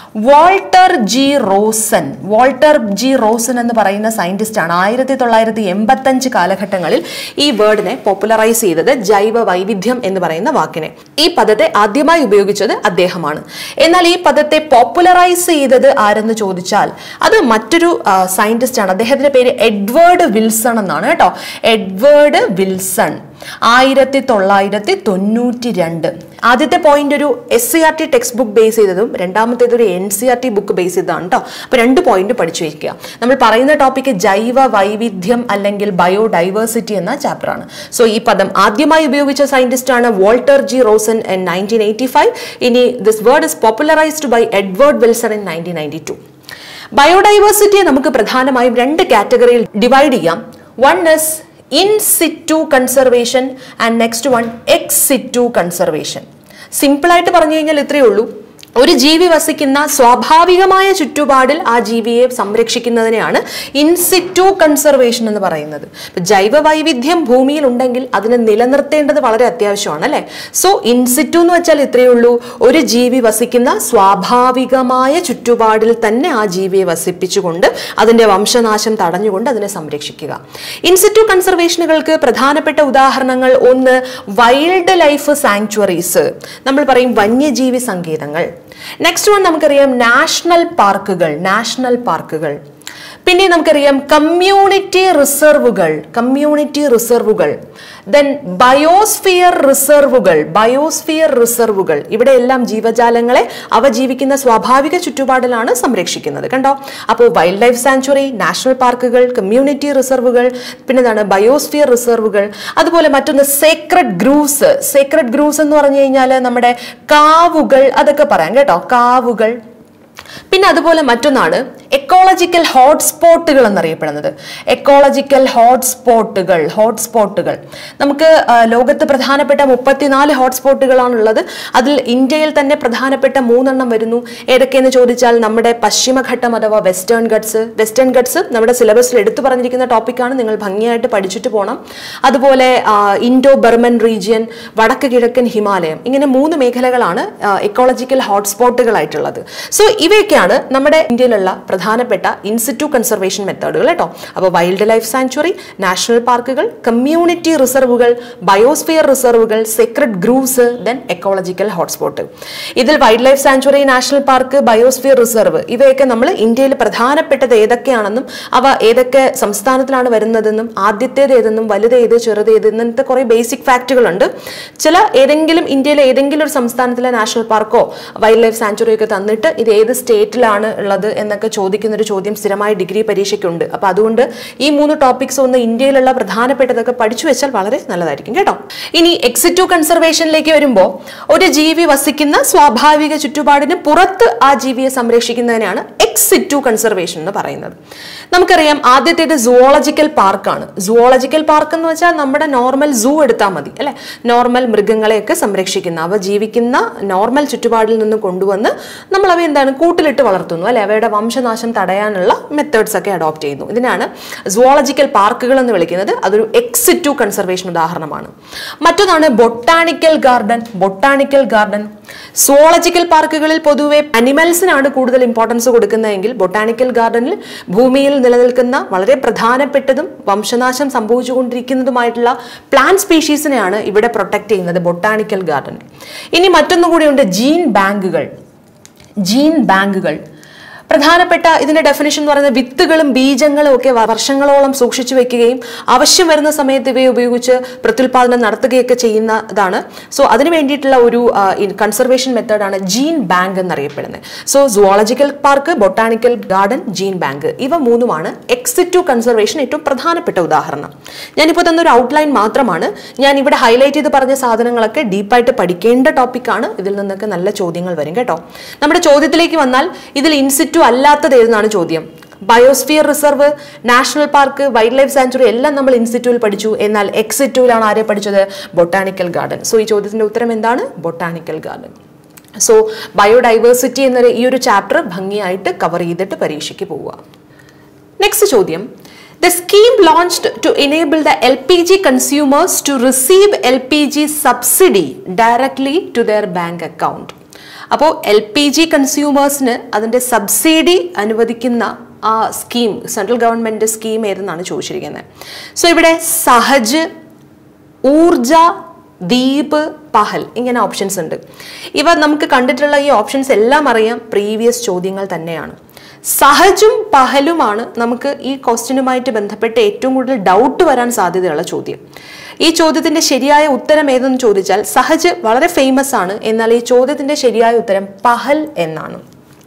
Walter G Rosen Walter G Rosen എന്ന് പറയുന്ന സയന്റിസ്റ്റ് ആണ് ആയിരത്തി തൊള്ളായിരത്തി എൺപത്തഞ്ച് കാലഘട്ടങ്ങളിൽ ഈ വേർഡിനെ പോപ്പുലറൈസ് ചെയ്തത് ജൈവ വൈവിധ്യം എന്ന് പറയുന്ന വാക്കിനെ ഈ പദത്തെ ആദ്യമായി ഉപയോഗിച്ചത് അദ്ദേഹമാണ് എന്നാൽ ഈ പദത്തെ പോപ്പുലറൈസ് ചെയ്തത് ആരെന്ന് ചോദിച്ചാൽ അത് മറ്റൊരു സയന്റിസ്റ്റ് ആണ് അദ്ദേഹത്തിന്റെ പേര് എഡ്വേർഡ് വിൽസൺ എന്നാണ് കേട്ടോ എഡ്വേർഡ് വിൽസൺ ആയിരത്തി തൊള്ളായിരത്തി തൊണ്ണൂറ്റി രണ്ട് ആദ്യത്തെ പോയിന്റ് ഒരു S C R T text book base ചെയ്തതും രണ്ടാമത്തേത് ഒരു N C R T book base ചെയ്തതാണ് കേട്ടോ അപ്പൊ രണ്ട് പോയിന്റ് പഠിച്ചു വയ്ക്കുക നമ്മൾ പറയുന്ന ടോപ്പിക്ക് ജൈവ വൈവിധ്യം അല്ലെങ്കിൽ ബയോഡൈവേഴ്സിറ്റി എന്ന ചാപ്റ്റർ ആണ് സോ ഈ പദം ആദ്യമായി ഉപയോഗിച്ച സയന്റിസ്റ്റ് ആണ് Walter G Rosen in nineteen eighty five ഇനി this word is popularized by Edward Wilson in nineteen ninety two ബയോഡൈവേഴ്സിറ്റിയെ നമുക്ക് പ്രധാനമായും രണ്ട് കാറ്റഗറിയിൽ ഡിവൈഡ് ചെയ്യാം one is in situ conservation and next one ex situ conservation സിമ്പിളായിട്ട് പറഞ്ഞു കഴിഞ്ഞാൽ ഇത്രയേ ഉള്ളൂ ഒരു ജീവി വസിക്കുന്ന സ്വാഭാവികമായ ചുറ്റുപാടിൽ ആ ജീവിയെ സംരക്ഷിക്കുന്നതിനെയാണ് ഇൻസിറ്റു കൺസർവേഷൻ എന്ന് പറയുന്നത് ഇപ്പൊ ജൈവ വൈവിധ്യം ഭൂമിയിൽ ഉണ്ടെങ്കിൽ അതിനെ നിലനിർത്തേണ്ടത് വളരെ അത്യാവശ്യമാണ് അല്ലെ സോ ഇൻസിറ്റു എന്ന് വെച്ചാൽ ഇത്രയേ ഉള്ളൂ ഒരു ജീവി വസിക്കുന്ന സ്വാഭാവികമായ ചുറ്റുപാടിൽ തന്നെ ആ ജീവിയെ വസിപ്പിച്ചുകൊണ്ട് അതിന്റെ വംശനാശം തടഞ്ഞുകൊണ്ട് അതിനെ സംരക്ഷിക്കുക ഇൻസിറ്റു കൺസർവേഷനുകൾക്ക് പ്രധാനപ്പെട്ട ഉദാഹരണങ്ങൾ ഒന്ന് വൈൽഡ് ലൈഫ് സാങ്ച്വറീസ് നമ്മൾ പറയും വന്യജീവി സങ്കേതങ്ങൾ നെക്സ്റ്റ് വൺ നമുക്കറിയാം നാഷണൽ പാർക്കുകൾ നാഷണൽ പാർക്കുകൾ പിന്നെ നമുക്കറിയാം കമ്മ്യൂണിറ്റി റിസർവുകൾ കമ്മ്യൂണിറ്റി റിസർവുകൾ ദെൻ ബയോസ്ഫിയർ റിസർവുകൾ ബയോസ്ഫിയർ റിസർവുകൾ ഇവിടെ എല്ലാം ജീവജാലങ്ങളെ അവ ജീവിക്കുന്ന സ്വാഭാവിക ചുറ്റുപാടിലാണ് സംരക്ഷിക്കുന്നത് കണ്ടോ അപ്പോൾ വൈൽഡ് ലൈഫ് സാങ്ച്വറി നാഷണൽ പാർക്കുകൾ കമ്മ്യൂണിറ്റി റിസർവുകൾ പിന്നെ എന്താണ് ബയോസ്ഫിയർ റിസർവുകൾ അതുപോലെ മറ്റൊന്ന് സേക്രഡ് ഗ്രൂവ്സ് സേക്രഡ് ഗ്രൂവ്സ് എന്ന് പറഞ്ഞു കഴിഞ്ഞാൽ നമ്മുടെ കാവുകൾ അതൊക്കെ പറയാം കേട്ടോ കാവുകൾ പിന്നെ അതുപോലെ മറ്റൊന്നാണ് എക്കോളജിക്കൽ ഹോട്ട്സ്പോട്ടുകൾ എന്നറിയപ്പെടുന്നത് എക്കോളജിക്കൽ ഹോട്ട്സ്പോട്ടുകൾ ഹോട്ട്സ്പോട്ടുകൾ നമുക്ക് ആ, ലോകത്ത് പ്രധാനപ്പെട്ട മുപ്പത്തിനാല് ഹോട്ട്സ്പോട്ടുകളാണുള്ളത് അതിൽ ഇന്ത്യയിൽ തന്നെ പ്രധാനപ്പെട്ട മൂന്നെണ്ണം വരുന്നു ഏതൊക്കെയെന്ന് ചോദിച്ചാൽ നമ്മുടെ പശ്ചിമഘട്ടം അഥവാ വെസ്റ്റേൺ ഗട്ട്സ് വെസ്റ്റേൺ ഗട്ട്സ് നമ്മുടെ സിലബസിൽ എടുത്തു പറഞ്ഞിരിക്കുന്ന ടോപ്പിക്കാണ് നിങ്ങൾ ഭംഗിയായിട്ട് പഠിച്ചിട്ട് പോകണം അതുപോലെ ഇൻഡോ ബർമൻ റീജിയൻ വടക്ക് കിഴക്കൻ ഹിമാലയം ഇങ്ങനെ മൂന്ന് മേഖലകളാണ് എക്കോളജിക്കൽ ഹോട്ട്സ്പോട്ടുകളായിട്ടുള്ളത് സോ ഇവയൊക്കെയാണ് നമ്മുടെ ഇന്ത്യയിലുള്ള പ്രധാനപ്പെട്ട പ്രധാനപ്പെട്ട ഇൻസിറ്റു കൺസർവേഷൻ മെത്തേഡുകൾ കേട്ടോ അപ്പോൾ വൈൽഡ് ലൈഫ് സാങ്ച്വറി നാഷണൽ പാർക്കുകൾ കമ്മ്യൂണിറ്റി റിസർവുകൾ ബയോസ്ഫിയർ റിസർവുകൾ sacred groves then ecological hotspot ഇതിൽ wild life sanctuary national park biosphere reserve ഇവയൊക്കെ നമ്മൾ ഇന്ത്യയിൽ പ്രധാനപ്പെട്ടത് ഏതൊക്കെയാണെന്നും അവ ഏതൊക്കെ സംസ്ഥാനത്തിലാണ് വരുന്നതെന്നും ആദ്യത്തേത് ഏതെന്നും വലുതേത് ചെറുതേത് ഇങ്ങനത്തെ കുറേ ബേസിക് ഫാക്റ്റുകളുണ്ട് ചില ഏതെങ്കിലും ഇന്ത്യയിലെ ഏതെങ്കിലും ഒരു സംസ്ഥാനത്തിലെ നാഷണൽ പാർക്കോ വൈൽഡ് ലൈഫ് സാങ്ച്വറി ഒക്കെ തന്നിട്ട് ഇത് ഏത് സ്റ്റേറ്റിലാണ് ഉള്ളത് എന്നൊക്കെ ചോദിക്കുന്ന ഒരു ചോദ്യം സ്ഥിരമായി ഡിഗ്രി പരീക്ഷയ്ക്കുണ്ട് അപ്പോൾ അതുകൊണ്ട് ഈ മൂന്ന് ടോപ്പിക്സ് ഒന്ന് ഇന്ത്യയിലുള്ള പ്രധാനപ്പെട്ടതൊക്കെ പഠിച്ചു വെച്ചാൽ വളരെ നല്ലതായിരിക്കും കേട്ടോ ഇനി എക്സിറ്റു കൺസർവേഷനിലേക്ക് വരുമ്പോൾ ഒരു ജീവി വസിക്കുന്ന സ്വാഭാവിക ചുറ്റുപാടിന് പുറത്ത് ആ ജീവിയെ സംരക്ഷിക്കുന്നതിനാണ് എക്സിറ്റു കൺസർവേഷൻ എന്ന് പറയുന്നത് നമുക്കറിയാം ആദ്യത്തേത് സുവോളജിക്കൽ പാർക്കാണ് സുവോളജിക്കൽ പാർക്ക് എന്ന് വെച്ചാൽ നമ്മുടെ നോർമൽ സൂ എടുത്താൽ മതി അല്ലെ നോർമൽ മൃഗങ്ങളെയൊക്കെ സംരക്ഷിക്കുന്ന അവ ജീവിക്കുന്ന നോർമൽ ചുറ്റുപാടിൽ നിന്ന് കൊണ്ടുവന്ന് നമ്മൾ അവ എന്താണ് കൂട്ടിലിട്ട് വളർത്തുന്നു അല്ലെ അവയുടെ വംശനാശം തടയാനുള്ള മെത്തേഡ്സ് ഒക്കെ അഡോപ്റ്റ് ചെയ്യുന്നു ഇതിനാണ് സുവോളജിക്കൽ പാർക്കുകൾ എന്ന് വിളിക്കുന്നത് അതൊരു എക്സിറ്റു കൺസർവേഷൻ ഉദാഹരണമാണ് മറ്റൊന്നാണ് botanical garden botanical garden zoological പാർക്കുകളിൽ പൊതുവെ അനിമൽസിനാണ് കൂടുതൽ ഇമ്പോർട്ടൻസ് കൊടുക്കുന്നതെങ്കിൽ ബൊട്ടാണിക്കൽ ഗാർഡനിൽ ഭൂമിയിൽ നിലനിൽക്കുന്ന വളരെ പ്രധാനപ്പെട്ടതും വംശനാശം സംഭവിച്ചുകൊണ്ടിരിക്കുന്നതുമായിട്ടുള്ള പ്ലാന്റ് സ്പീഷീസിനെയാണ് ഇവിടെ പ്രൊട്ടക്ട് ചെയ്യുന്നത് ബൊട്ടാണിക്കൽ ഗാർഡൻ ഇനി മറ്റൊന്നുകൂടിയുണ്ട് ജീൻ ബാങ്കുകൾ ജീൻ ബാങ്കുകൾ പ്രധാനപ്പെട്ട ഇതിന്റെ ഡെഫിനേഷൻ എന്ന് പറയുന്നത് വിത്തുകളും ബീജങ്ങളും ഒക്കെ വ- വർഷങ്ങളോളം സൂക്ഷിച്ചു വെക്കുകയും ആവശ്യം വരുന്ന സമയത്ത് ഇവയെ ഉപയോഗിച്ച് പ്രത്യുൽപാദനം നടത്തുകയൊക്കെ ചെയ്യുന്നതാണ് സോ അതിന് വേണ്ടിയിട്ടുള്ള ഒരു കൺസർവേഷൻ മെത്തേഡാണ് ജീൻ ബാങ്ക് എന്നറിയപ്പെടുന്നത് so zoological park botanical garden gene bank ഇവ മൂന്നുമാണ് എക്സിറ്റു കൺസർവേഷൻ ഏറ്റവും പ്രധാനപ്പെട്ട ഉദാഹരണം ഞാനിപ്പോൾ തന്നൊരു ഔട്ട്ലൈൻ മാത്രമാണ് ഞാൻ ഇവിടെ ഹൈലൈറ്റ് ചെയ്ത് പറഞ്ഞ സാധനങ്ങളൊക്കെ ഡീപ്പായിട്ട് പഠിക്കേണ്ട ടോപ്പിക്കാണ് ഇതിൽ നിന്നൊക്കെ നല്ല ചോദ്യങ്ങൾ വരും കേട്ടോ നമ്മുടെ ചോദ്യത്തിലേക്ക് വന്നാൽ ഇതിൽ ഇൻസിറ്റു അല്ലാത്തത് ഏതെന്നാണ് ചോദ്യം biosphere reserve national park wild life sanctuary എല്ലാം നമ്മൾ ഇൻസ്റ്റിറ്റ്യൂവിൽ പഠിച്ചു എന്നാൽ എക്സിറ്റ്യൂവിലാണ് ആരെ പഠിച്ചത് ബൊട്ടാണിക്കൽ ഗാർഡൻ സോ ഈ ചോദ്യത്തിന്റെ ഉത്തരം എന്താണ് ബൊട്ടാണിക്കൽ ഗാർഡൻ സോ ബയോഡൈവേഴ്സിറ്റി എന്നൊരു ഈ ഒരു ചാപ്റ്റർ ഭംഗിയായിട്ട് കവർ ചെയ്തിട്ട് പരീക്ഷയ്ക്ക് പോവുക നെക്സ്റ്റ് ചോദ്യം The scheme launched to enable the LPG consumers to receive LPG subsidy directly to their bank account. അപ്പോൾ എൽ പി ജി കൺസ്യൂമേഴ്സിന് അതിൻ്റെ സബ്സിഡി അനുവദിക്കുന്ന ആ സ്കീം സെൻട്രൽ ഗവൺമെൻറ് സ്കീം ഏതെന്നാണ് ചോദിച്ചിരിക്കുന്നത് സോ ഇവിടെ സഹജ് ഊർജ ദീപ് പഹൽ ഇങ്ങനെ ഓപ്ഷൻസ് ഉണ്ട് ഇവ നമുക്ക് കണ്ടിട്ടുള്ള ഈ ഓപ്ഷൻസ് എല്ലാം അറിയാം പ്രീവിയസ് ചോദ്യങ്ങൾ തന്നെയാണ് സഹജും പഹലുമാണ് നമുക്ക് ഈ ക്വസ്റ്റ്യനുമായിട്ട് ബന്ധപ്പെട്ട് ഏറ്റവും കൂടുതൽ ഡൗട്ട് വരാൻ സാധ്യതയുള്ള ചോദ്യം ഈ ചോദ്യത്തിന്റെ ശരിയായ ഉത്തരം ഏതെന്ന് ചോദിച്ചാൽ സഹജ് വളരെ ഫേമസ് ആണ് എന്നാൽ ഈ ചോദ്യത്തിന്റെ ശരിയായ ഉത്തരം പഹൽ എന്നാണ്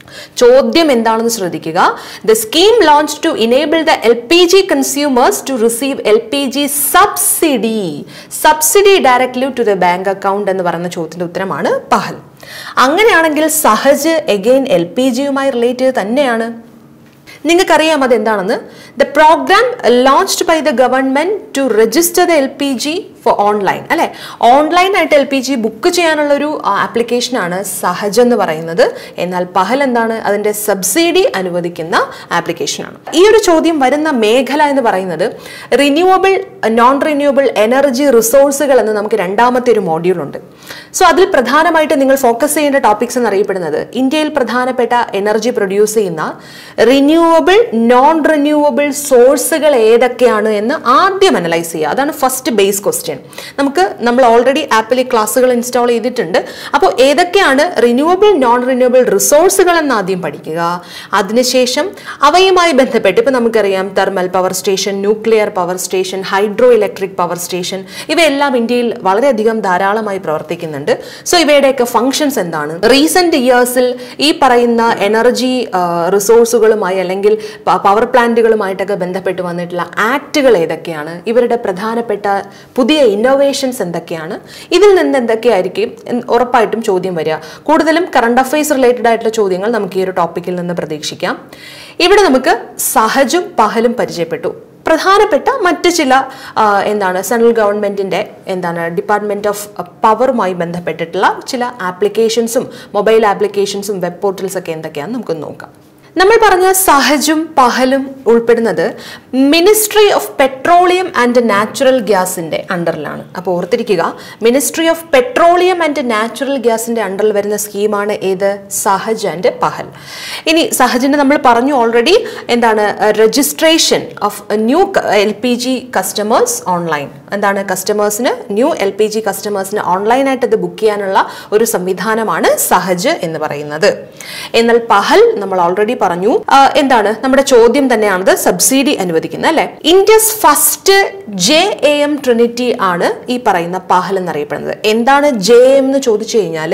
ചോദ്യം എന്താണെന്ന് ശ്രദ്ധിക്കുക the scheme launch to enable the L P G consumers to receive L P G subsidy subsidy directly to the bank account എന്ന് പറയുന്ന ചോദ്യത്തിന്റെ ഉത്തരമാണ് പഹൽ അങ്ങനെയാണെങ്കിൽ സഹജ് എഗെയിൻ എൽ പി ജിയുമായി റിലേറ്റ് ചെയ്ത് തന്നെയാണ് നിങ്ങൾക്കറിയാം അത് എന്താണെന്ന് the program launched by the government to register the L P G for online അല്ലെ ഓൺലൈനായിട്ട് എൽ പി ജി ബുക്ക് ചെയ്യാനുള്ള ഒരു ആപ്ലിക്കേഷനാണ് സഹജ് എന്ന് പറയുന്നത് എന്നാൽ പഹൽ എന്താണ് അതിന്റെ സബ്സിഡി അനുവദിക്കുന്ന ആപ്ലിക്കേഷനാണ് ഈ ഒരു ചോദ്യം വരുന്ന മേഖല എന്ന് പറയുന്നത് റിന്യൂവബിൾ നോൺ റിന്യൂവബിൾ എനർജി റിസോഴ്സുകൾ എന്ന് നമുക്ക് രണ്ടാമത്തെ ഒരു മോഡ്യൂൾ ഉണ്ട് സോ അതിൽ പ്രധാനമായിട്ട് നിങ്ങൾ ഫോക്കസ് ചെയ്യേണ്ട ടോപ്പിക്സ് എന്നറിയപ്പെടുന്നത് ഇന്ത്യയിൽ പ്രധാനപ്പെട്ട എനർജി പ്രൊഡ്യൂസ് ചെയ്യുന്ന റിന്യൂവബിൾ നോൺ റിന്യൂവബിൾ സോഴ്സുകൾ ഏതൊക്കെയാണ് എന്ന് ആദ്യം അനലൈസ് ചെയ്യുക അതാണ് ഫസ്റ്റ് ബേസ് ക്വസ്റ്റ്യൻ നമുക്ക് നമ്മൾ ഓൾറെഡി ആപ്പിൽ ഈ ക്ലാസ്സുകൾ ഇൻസ്റ്റാൾ ചെയ്തിട്ടുണ്ട് അപ്പോൾ ഏതൊക്കെയാണ് റിന്യൂവബിൾ നോൺ റിന്യൂവബിൾ റിസോഴ്സുകൾ എന്ന് ആദ്യം പഠിക്കുക അതിനുശേഷം അവയുമായി ബന്ധപ്പെട്ട് ഇപ്പം നമുക്കറിയാം thermal power station nuclear power station hydro electric power station ഇവയെല്ലാം ഇന്ത്യയിൽ വളരെയധികം ധാരാളമായി പ്രവർത്തിക്കുന്നുണ്ട് സോ ഇവയുടെയൊക്കെ ഫങ്ഷൻസ് എന്താണ് റീസെന്റ് ഇയേഴ്സിൽ ഈ പറയുന്ന എനർജി റിസോഴ്സുകളുമായി അല്ലെങ്കിൽ പവർ പ്ലാന്റുകളുമായിട്ടൊക്കെ ബന്ധപ്പെട്ട് വന്നിട്ടുള്ള ആക്ടുകൾ ഏതൊക്കെയാണ് ഇവരുടെ പ്രധാനപ്പെട്ട പുതിയ ഇന്നോവേഷൻസ് എന്തൊക്കെയാണ് ഇതിൽ നിന്ന് എന്തൊക്കെയായിരിക്കും എന്ന് ഉറപ്പായിട്ടും ചോദ്യം വരിക കൂടുതലും കറണ്ട് അഫയേഴ്സ് റിലേറ്റഡ് ആയിട്ടുള്ള ചോദ്യങ്ങൾ നമുക്ക് ഈ ഒരു ടോപ്പിക്കിൽ നിന്ന് പ്രതീക്ഷിക്കാം ഇവിടെ നമുക്ക് സഹജും പഹലും പരിചയപ്പെട്ടു പ്രധാനപ്പെട്ട മറ്റ് ചില ആ, എന്താണ് സെൻട്രൽ ഗവൺമെന്റിന്റെ എന്താണ് ഡിപ്പാർട്ട്മെന്റ് ഓഫ് പവറുമായി ബന്ധപ്പെട്ടിട്ടുള്ള ചില ആപ്ലിക്കേഷൻസും മൊബൈൽ ആപ്ലിക്കേഷൻസും വെബ് പോർട്ടൽസ് ഒക്കെ എന്തൊക്കെയാണെന്ന് നമുക്ക് നോക്കാം നമ്മൾ പറഞ്ഞ സഹജും പഹലും ഉൾപ്പെടുന്നത് ministry of petroleum and natural ഗ്യാസിന്റെ അണ്ടറിലാണ് അപ്പോൾ ഓർത്തിരിക്കുക ministry of petroleum and natural ഗ്യാസിന്റെ അണ്ടറിൽ വരുന്ന സ്കീമാണ് ഏത് സഹജ് ആൻഡ് പഹൽ ഇനി സഹജിന്റെ നമ്മൾ പറഞ്ഞു ഓൾറെഡി എന്താണ് registration of new L P G customers online എന്താണ് കസ്റ്റമേഴ്സിന് ന്യൂ എൽ പി ജി കസ്റ്റമേഴ്സിന് ഓൺലൈനായിട്ട് ഇത് ബുക്ക് ചെയ്യാനുള്ള ഒരു സംവിധാനമാണ് സഹജ് എന്ന് പറയുന്നത് എന്നാൽ പഹൽ നമ്മൾ ഓൾറെഡി പറഞ്ഞു ആ, എന്താണ് നമ്മുടെ ചോദ്യം തന്നെയാണത് സബ്സിഡി അനുവദിക്കുന്നത് അല്ലെ India's first J A M trinity ആണ് ഈ പറയുന്ന പഹൽ എന്നറിയപ്പെടുന്നത് എന്താണ് ജെ എം എന്ന് ചോദിച്ചു കഴിഞ്ഞാൽ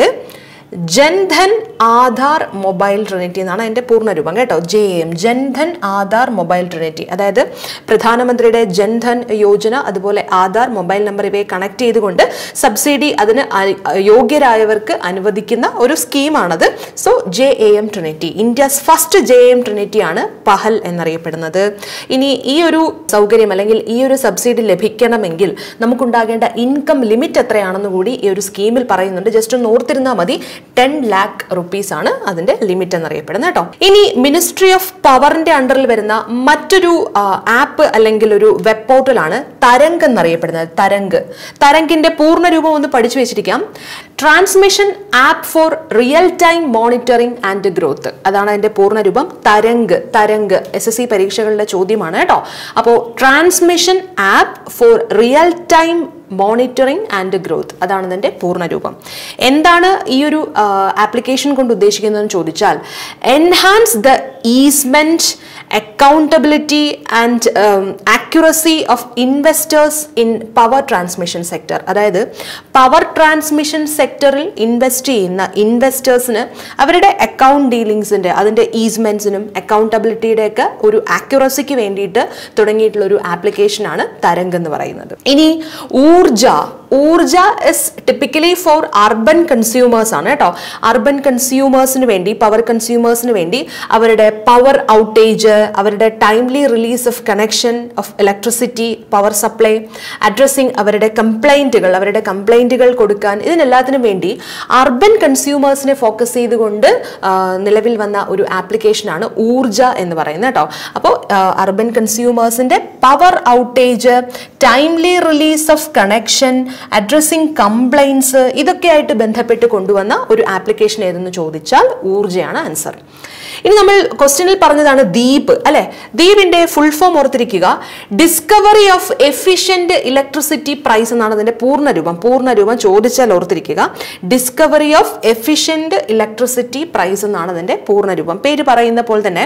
ജൻധൻ ആധാർ മൊബൈൽ ട്രിനിറ്റി എന്നാണ് അതിന്റെ പൂർണ്ണരൂപം കേട്ടോ J M Jan Dhan Aadhaar mobile trinity അതായത് പ്രധാനമന്ത്രിയുടെ ജൻധൻ യോജന അതുപോലെ ആധാർ മൊബൈൽ നമ്പർ ഇവയെ കണക്ട് ചെയ്തുകൊണ്ട് സബ്സിഡി അതിന് അ- യോഗ്യരായവർക്ക് അനുവദിക്കുന്ന ഒരു സ്കീമാണത് so J A M trinity India's first J M trinity ആണ് പഹൽ എന്നറിയപ്പെടുന്നത് ഇനി ഈ ഒരു സൗകര്യം അല്ലെങ്കിൽ ഈ ഒരു സബ്സിഡി ലഭിക്കണമെങ്കിൽ നമുക്കുണ്ടാകേണ്ട ഇൻകം ലിമിറ്റ് എത്രയാണെന്ന് കൂടി ഈ ഒരു സ്കീമിൽ പറയുന്നുണ്ട് ജസ്റ്റ് ഒന്ന് ഓർത്തിരുന്നാൽ മതി ടെൻ ലാക്ക് റുപ്പീസ് ആണ് അതിന്റെ ലിമിറ്റ് എന്നറിയപ്പെടുന്നത് കേട്ടോ ഇനി മിനിസ്ട്രി ഓഫ് പവറിന്റെ അണ്ടറിൽ വരുന്ന മറ്റൊരു ആപ്പ് അല്ലെങ്കിൽ ഒരു വെബ് പോർട്ടലാണ് തരംഗ് എന്നറിയപ്പെടുന്നത് തരംഗ് തരംഗിന്റെ പൂർണ്ണ രൂപം ഒന്ന് പഠിച്ചു വെച്ചിരിക്കാം transmission app for real time monitoring and growth അതാണ് അതിന്റെ പൂർണ്ണ രൂപം Tarang Tarang S S C പരീക്ഷകളുടെ ചോദ്യമാണ് കേട്ടോ അപ്പോൾ transmission app for real time monitoring and growth അതാണ് ഇതിന്റെ പൂർണ്ണരൂപം എന്താണ് ഈ ഒരു ആപ്ലിക്കേഷൻ കൊണ്ട് ഉദ്ദേശിക്കുന്നതെന്ന് ചോദിച്ചാൽ enhance the easement accountability and accuracy of investors in power transmission sector അതായത് പവർ ട്രാൻസ്മിഷൻ സെക്ടറിൽ ഇൻവെസ്റ്റ് ചെയ്യുന്ന ഇൻവെസ്റ്റേഴ്സിന് അവരുടെ അക്കൗണ്ട് ഡീലിങ്സിന്റെ അതിന്റെ ഈസ്മെന്റ്സിനും അക്കൗണ്ടബിലിറ്റിയുടെ ഒക്കെ ഒരു ആക്യുറസിക്ക് വേണ്ടിയിട്ട് തുടങ്ങിയിട്ടുള്ള ഒരു ആപ്ലിക്കേഷനാണ് തരംഗ് എന്ന് പറയുന്നത് ഇനി Urja Urja is typically for urban consumers ആണ് കേട്ടോ അർബൻ കൺസ്യൂമേഴ്സിന് വേണ്ടി പവർ കൺസ്യൂമേഴ്സിന് വേണ്ടി അവരുടെ പവർ ഔട്ടേജ് അവരുടെ timely release of connection of electricity power supply addressing അവരുടെ കംപ്ലൈൻറ്റുകൾ അവരുടെ കംപ്ലൈൻറ്റുകൾ കൊടുക്കാൻ ഇതിനെല്ലാത്തിനും വേണ്ടി അർബൻ കൺസ്യൂമേഴ്സിനെ ഫോക്കസ് ചെയ്തുകൊണ്ട് ആ, നിലവിൽ വന്ന ഒരു ആപ്ലിക്കേഷനാണ് ഊർജ എന്ന് പറയുന്നത് കേട്ടോ അപ്പോൾ അർബൻ കൺസ്യൂമേഴ്സിന്റെ power outage timely release of connection addressing compliance ഇതൊക്കെയായിട്ട് ബന്ധപ്പെട്ട് കൊണ്ടുവന്ന ഒരു ആപ്ലിക്കേഷൻ ഏതെന്ന് ചോദിച്ചാൽ ഊർജയാണ് ആൻസർ ഇനി നമ്മൾ ക്വസ്റ്റ്യനിൽ പറഞ്ഞതാണ് ദീപ് അല്ലെ ദീപിന്റെ ഫുൾ ഫോം ഓർത്തിരിക്കുക discovery of efficient electricity price എന്നാണ് അതിന്റെ പൂർണ്ണരൂപം പൂർണ്ണരൂപം ചോദിച്ചാൽ ഓർത്തിരിക്കുക discovery of efficient electricity price എന്നാണ് അതിന്റെ പൂർണ്ണരൂപം പേര് പറയുന്ന പോലെ തന്നെ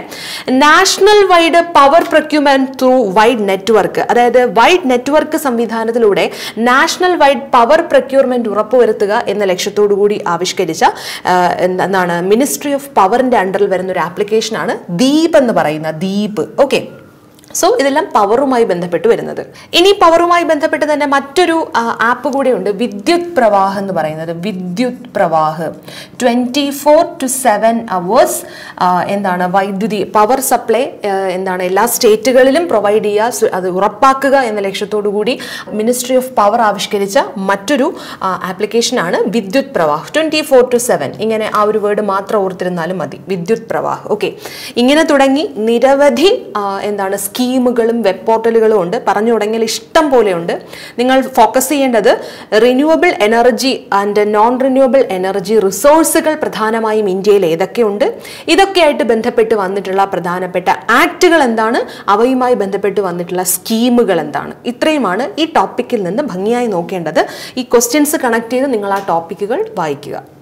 national wide power procurement through wide network അതായത് വൈഡ് നെറ്റ്വർക്ക് സംവിധാനത്തിലൂടെ നാഷണൽ വൈഡ് പവർ പ്രൊക്യൂർമെന്റ് ഉറപ്പുവരുത്തുക എന്ന ലക്ഷ്യത്തോടു കൂടി ആവിഷ്കരിച്ച ആ, എന്താണ് മിനിസ്ട്രി ഓഫ് പവറിന്റെ അണ്ടറിൽ വരുന്ന ഒരു ആപ്ലിക്കേഷനാണ് ദീപ് എന്ന് പറയുന്ന ദീപ് ഓക്കെ സോ ഇതെല്ലാം പവറുമായി ബന്ധപ്പെട്ട് വരുന്നത് ഇനി പവറുമായി ബന്ധപ്പെട്ട് തന്നെ മറ്റൊരു ആപ്പ് കൂടെയുണ്ട് വിദ്യുത് പ്രവാഹ് എന്ന് പറയുന്നത് Vidyut Pravah twenty four to seven hours എന്താണ് വൈദ്യുതി പവർ സപ്ലൈ എന്താണ് എല്ലാ സ്റ്റേറ്റുകളിലും പ്രൊവൈഡ് ചെയ്യുക സു- അത് ഉറപ്പാക്കുക എന്ന ലക്ഷ്യത്തോടു കൂടി മിനിസ്ട്രി ഓഫ് പവർ ആവിഷ്കരിച്ച മറ്റൊരു ആപ്ലിക്കേഷനാണ് Vidyut Pravah twenty four to seven ഇങ്ങനെ ആ ഒരു വേർഡ് മാത്രം ഓർത്തിരുന്നാലും മതി വിദ്യുത് പ്രവാഹ് ഓക്കെ ഇങ്ങനെ തുടങ്ങി നിരവധി ആ, എന്താണ് സ്കീമുകളും വെബ് പോർട്ടലുകളും ഉണ്ട് പറഞ്ഞു തുടങ്ങിയാൽ ഇഷ്ടം പോലെയുണ്ട് നിങ്ങൾ ഫോക്കസ് ചെയ്യേണ്ടത് renewable energy and non renewable energy റിസോഴ്സുകൾ പ്രധാനമായും ഇന്ത്യയിൽ ഏതൊക്കെയുണ്ട് ഇതൊക്കെയായിട്ട് ബന്ധപ്പെട്ട് വന്നിട്ടുള്ള പ്രധാനപ്പെട്ട ആക്ടുകൾ എന്താണ് അവയുമായി ബന്ധപ്പെട്ട് വന്നിട്ടുള്ള സ്കീമുകൾ എന്താണ് ഇത്രയുമാണ് ഈ ടോപ്പിക്കിൽ നിന്ന് ഭംഗിയായി നോക്കേണ്ടത് ഈ ക്വസ്റ്റ്യൻസ് കണക്ട് ചെയ്ത് നിങ്ങൾ ആ ടോപ്പിക്കുകൾ വായിക്കുക